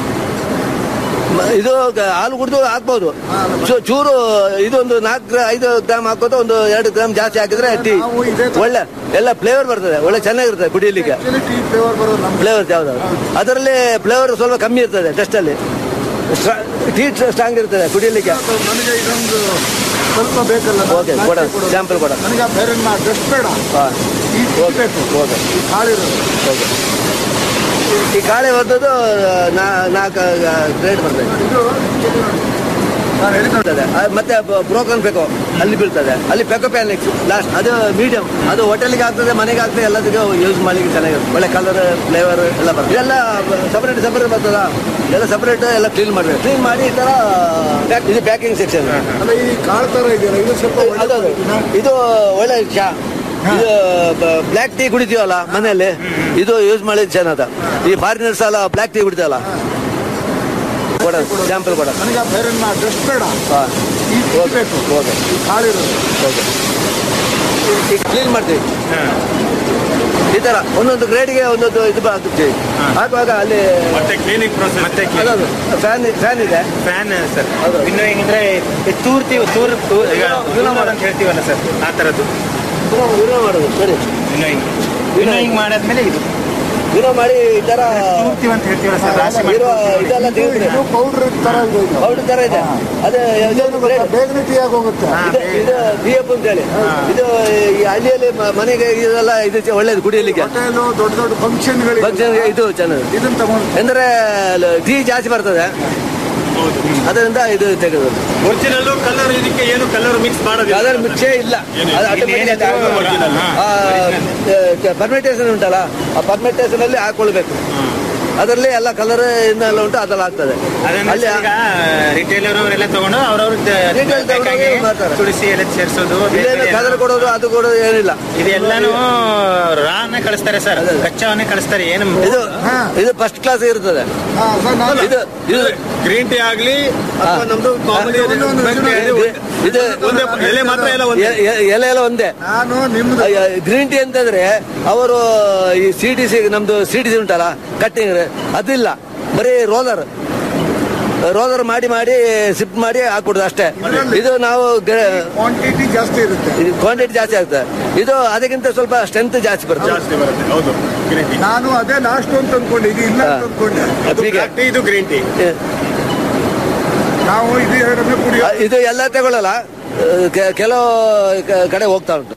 ಮ- ಇದು ಗ- ಹಾಲು ಕುಡಿದು ಹಾಕ್ಬೋದು ಚೂ- ಚೂರು ಇದೊಂದು ನಾಲ್ಕು ಗ್ರಾ ಐದು ಗ್ರಾಮ್ ಹಾಕೋದು ಒಂದು ಎರಡು ಗ್ರಾಮ್ ಜಾಸ್ತಿ ಹಾಕಿದ್ರೆ ಟೀ ಒಳ್ಳೆ ಎಲ್ಲ ಫ್ಲೇವರ್ ಬರ್ತದೆ ಒಳ್ಳೆ ಚೆನ್ನಾಗಿರ್ತದೆ ಕುಡಿಯಲಿಕ್ಕೆ ಟೀ ಫ್ಲೇವರ್ ಬರೋದು ನಮ್ಗೆ ಫ್ಲೇವರ್ ಯಾವ್ದು ಅದರಲ್ಲಿ ಫ್ಲೇವರ್ ಸ್ವಲ್ಪ ಕಮ್ಮಿ ಇರ್ತದೆ ಟೆಸ್ಟ್ ಅಲ್ಲಿ ಟೀ ಸ್ಟ್ರಾಂಗ್ ಇರ್ತದೆ ಕುಡಿಯಲಿಕ್ಕೆ ನನಗೆ ಇದೊಂದು ಸ್ವಲ್ಪ ಬೇಕಲ್ಲ ಓಕೆ ಕೊಡ ಸ್ಯಾಂಪಲ್ ಕೊಡ ನನಗೆ ಆ ಬೇರೆ ಡ್ರೆಸ್ ಬೇಡ ಈ ಟೀ ಬೇಕು ಓಕೆ ಈ ಕಾಳಿರೋದು ಓಕೆ ಈ ಕಾಳೆ ಹೊರದದ್ದು ನಾಲ್ಕು ಗ್ರೇಡ್ ಬರ್ತದೆ ಇದು ನಾನು ಹೇಳಿದ ಬೀಳ್ತದೆ. ಆ, ಮತ್ತೆ ಬ್ರೋಕನ್ ಬೇಕು ಅಲ್ಲಿ ಬೀಳ್ತದೆ ಅಲ್ಲಿ ಪೆಕೋ ಪ್ಯಾನಿಕ್ಸ್ ಲಾಸ್ಟ್ ಅದು ಮೀಡಿಯಂ ಅದು ಹೋಟೆಲ್ಗೆ ಆಗ್ತದೆ ಮನೆಗೆ ಆಗ್ತದೆ ಎಲ್ಲದಕ್ಕೆ ಯೂಸ್ ಮಾಡ್ಲಿಕ್ಕೆ ಚೆನ್ನಾಗಿರುತ್ತೆ ಒಳ್ಳೆ ಕಲರ್ ಫ್ಲೇವರ್ ಎಲ್ಲ ಬರ್ತದೆ ಇದೆಲ್ಲ ಸಪರೇಟ್ ಸಪರೇಟ್ ಬರ್ತದ ಎಲ್ಲ ಸಪರೇಟ್ ಎಲ್ಲ ಕ್ಲೀನ್ ಮಾಡ್ಬೇಕು ಕ್ಲೀನ್ ಮಾಡಿ ಈ ತರ pack- ಇದು ಪ್ಯಾಕಿಂಗ್ ಸೆಕ್ಷನ್ ಅಲ್ಲ ಈ ಕಾಳು ತರ ಇದೆಯಲ್ಲ ಇದು ಸ್ವಲ್ಪ ಒಳ್ಳೆ ಅದು ಇದು ಒಳ್ಳೆ ಚಾ ಇದು ಬ್ಲ್ಯಾಕ್ ಟೀ ಕುಡಿತೀವಲ್ಲ ಮನೆಯಲ್ಲಿ ಇದು ಯೂಸ್ ಮಾಡಿದ ಚೆನ್ನಾದ ಈ ಫಾರಿನರ್ಸ್ ಎಲ್ಲ ಬ್ಲ್ಯಾಕ್ ಟೀ ಕುಡಿತೀವಲ್ಲ ಕೊಡ ಸ್ಯಾಂಪಲ್ ಕೊಡ ನನಗೆ ಆ ಬೇರೆ ಡ್ರೆಸ್ ಬೇಡ ಹಾಂ ಈ ಟೀ ಬೇಕು ಓಕೆ ಈ ಕಾಳಿರೋದು ಓಕೆ ಈಗ ಕ್ಲೀನ್ ಮಾಡ್ತೀವಿ ಈ ತರ ಒಂದೊಂದು ಗ್ರೇಡ್ಗೆ ಒಂದೊಂದು ಇದು ಹಾಕ್ತೀವಿ ಹಾಕುವಾಗ ಅಲ್ಲಿ ಮತ್ತೆ ಕ್ಲೀನಿಂಗ್ ಪ್ರೊಸೆಸ್ ಮತ್ತೆ ಅದೊಂದು ಫ್ಯಾನ್ ಫ್ಯಾನ್ ಇದೆ ಫ್ಯಾನ್ ಸರ್ ವಿನ್ನೋಯಿಂಗ್ ಅಂದ್ರೆ ಈ ತೂರ್ತಿ ತೂರ್ ತೂರ್ ಈಗ ವಿನ್ನೋವರ್ ಅಂತ ಹೇಳ್ತೀವಲ್ಲ ಸರ್ ಆ ತರದ್ದು ವಿನೋ ವಿನೋ ಮಾಡೋದು ಸರಿ ವಿನ್ನೋಯಿಂಗ್ ವಿನ್ನೋಯಿಂಗ್ ಮಾಡಾದ್ಮೇಲೆ ಇದು ವಿನೋ ಮಾಡಿ ಈ ತರ ತೂರ್ತೀವಿ ಅಂತ ಹೇಳ್ತೀವಲ್ಲ ಸರ್ ರಾಶಿ ಮಾಡಿ ಇರುವ ಇದೆಲ್ಲ ತೆಗೆದ್ರೆ ಇದು ಪೌಡರ್ ತರ ಇದೆ ಇದು. ಪೌಡರ್ ತರ ಇದೆ ಅದೇ ಇದೇನು ಗೊತ್ತಾ? ಬೇಗನೆ ಟೀ ಆಗೋಗುತ್ತೆ ಇದು ಇದು ಬಿ ಎಫ್ ಅಂತ ಹೇಳಿ ಇದು ಈ ಹಳ್ಳಿಯಲ್ಲಿ ಮ- ಮನೆಗೆ ಇದೆಲ್ಲ ಇದು ಚೆ- ಒಳ್ಳೇದು ಕುಡಿಯಲಿಕ್ಕೆ ಹೋಟೆಲು ದೊಡ್ಡ ದೊಡ್ಡ ಫಂಕ್ಷನ್ಗಳಿಗೆ ಫಂಕ್ಷನ್ಗೆ ಇದು ಚೆನ್ನಾಗಿ ಇದನ್ನ ತಗೊಂಡು ಅಂದ್ರೆ ಟೀ ಜಾಸ್ತಿ ಬರ್ತದೆ ಅದರಿಂದ ಇದು ತೆಗೆದು ಒರಿಜಿನಲ್ ಕಲರ್ ಇದಕ್ಕೆ ಏನು ಕಲರ್ ಮಿಕ್ಸ್ ಮಾಡೋದಿಲ್ಲ ಅದರ ಮಿಕ್ಸೇ ಇಲ್ಲ ಅದು automatic ಆಗಿ original. ಆ, ಪರ್ಮಿಟೇಷನ್ ಉಂಟಲ್ಲ ಆ ಪರ್ಮಿಟೇಷನ್ ಅಲ್ಲಿ ಹಾಕೊಳ್ಬೇಕು ಅದರಲ್ಲಿ ಎಲ್ಲ ಕಲರ್ ಇನ್ನೆಲ್ಲ ಉಂಟು ಅದೆಲ್ಲ ಆಗ್ತದೆ ಅದನ್ನ ಅಲ್ಲಿ ಈಗ ರಿಟೇಲರ್ ಅವರೆಲ್ಲ ತಗೊಂಡು ಅವ್ರವ್ರ Retail ತಗೊಂಡು ಮಾಡ್ತಾರೆ. ತುಳಸಿ ಎಲ್ಲ ಸೇರಿಸೋದು ಇಲ್ಲೇನು ಕಲರ್ ಕೊಡೋದು ಅದು ಕೊಡೋದು ಏನಿಲ್ಲ ಇದೆಲ್ಲಾನು ರಾನೇ ಕಳಿಸ್ತಾರೆ ಸರ್ ಕಚ್ಚಾವನ್ನೇ ಕಳಿಸ್ತಾರೆ ಏನು ಇದು ಇದು ಫಸ್ಟ್ ಕ್ಲಾಸ್ ಇರ್ತದೆ ಹಾ, ಸರ್, ನಾನು- ಇದು ಇದು ಗ್ರೀನ್ ಟೀ ಆಗ್ಲಿ ಅಥವಾ ನಮ್ದು ಕಾಮನ್ ಒಂದು- ಒಂದು- ಒಂದು- ಇದು ಒಂದೇ ಎಲೆ ಮಾತ್ರ ಎಲ್ಲ ಒಂದೇ ಎ- ಎ- ಎಲೆ ಎಲ್ಲ ಒಂದೇ ನಾನು ನಿಮ್ದು ಗ್ರೀನ್ ಟೀ ಅಂತಂದ್ರೆ ಅವರು ಈ ಸಿ ಟಿ ಸಿ ನಮ್ದು ಸಿ ಟಿ ಸಿ ಉಂಟಲ್ಲ ಕಟ್ಟಿಂಗ್ ಅದಿಲ್ಲ ಬರೀ ರೋಲರ್ ರೋಲರ್ ಮಾಡಿ ಮಾಡಿ ಸಿಪ್ ಮಾಡಿ ಹಾಕ್ಬಿಡುದು ಅಷ್ಟೇ ಇದು ನಾವು ಕ್ವಾಂಟಿಟಿ ಜಾಸ್ತಿ ಇರುತ್ತೆ ಕ್ವಾಂಟಿಟಿ ಜಾಸ್ತಿ ಆಗ್ತದೆ ಇದು ಅದಕ್ಕಿಂತ ಸ್ವಲ್ಪ ಸ್ಟ್ರೆಂತ್ ಜಾಸ್ತಿ ಬರ್ತದೆ ಜಾಸ್ತಿ ಬರುತ್ತೆ ಹೌದು ಗ್ರೀನ್ ಟೀ ನಾನು ಅದೇ ಲಾಸ್ಟ್ ಅಂತ ಅನ್ಕೊಂಡೆ ಇದು ಇಲ್ಲ ಅಂತ ಅನ್ಕೊಂಡೆ ಅದು ಹೀಗೆ. ಬ್ಲಾಕ್ ಟೀ ಇದು ಗ್ರೀನ್ ಟೀ ನಾವು ಇದು ಎರಡನೇ ಕುಡಿಯೋ ಇದು ಎಲ್ಲ ತಗೊಳ್ಳಲ್ಲ ಅಹ್, ಕೆ- ಕೆಲವು ಕ- ಕಡೆ ಹೋಗ್ತಾ ಉಂಟು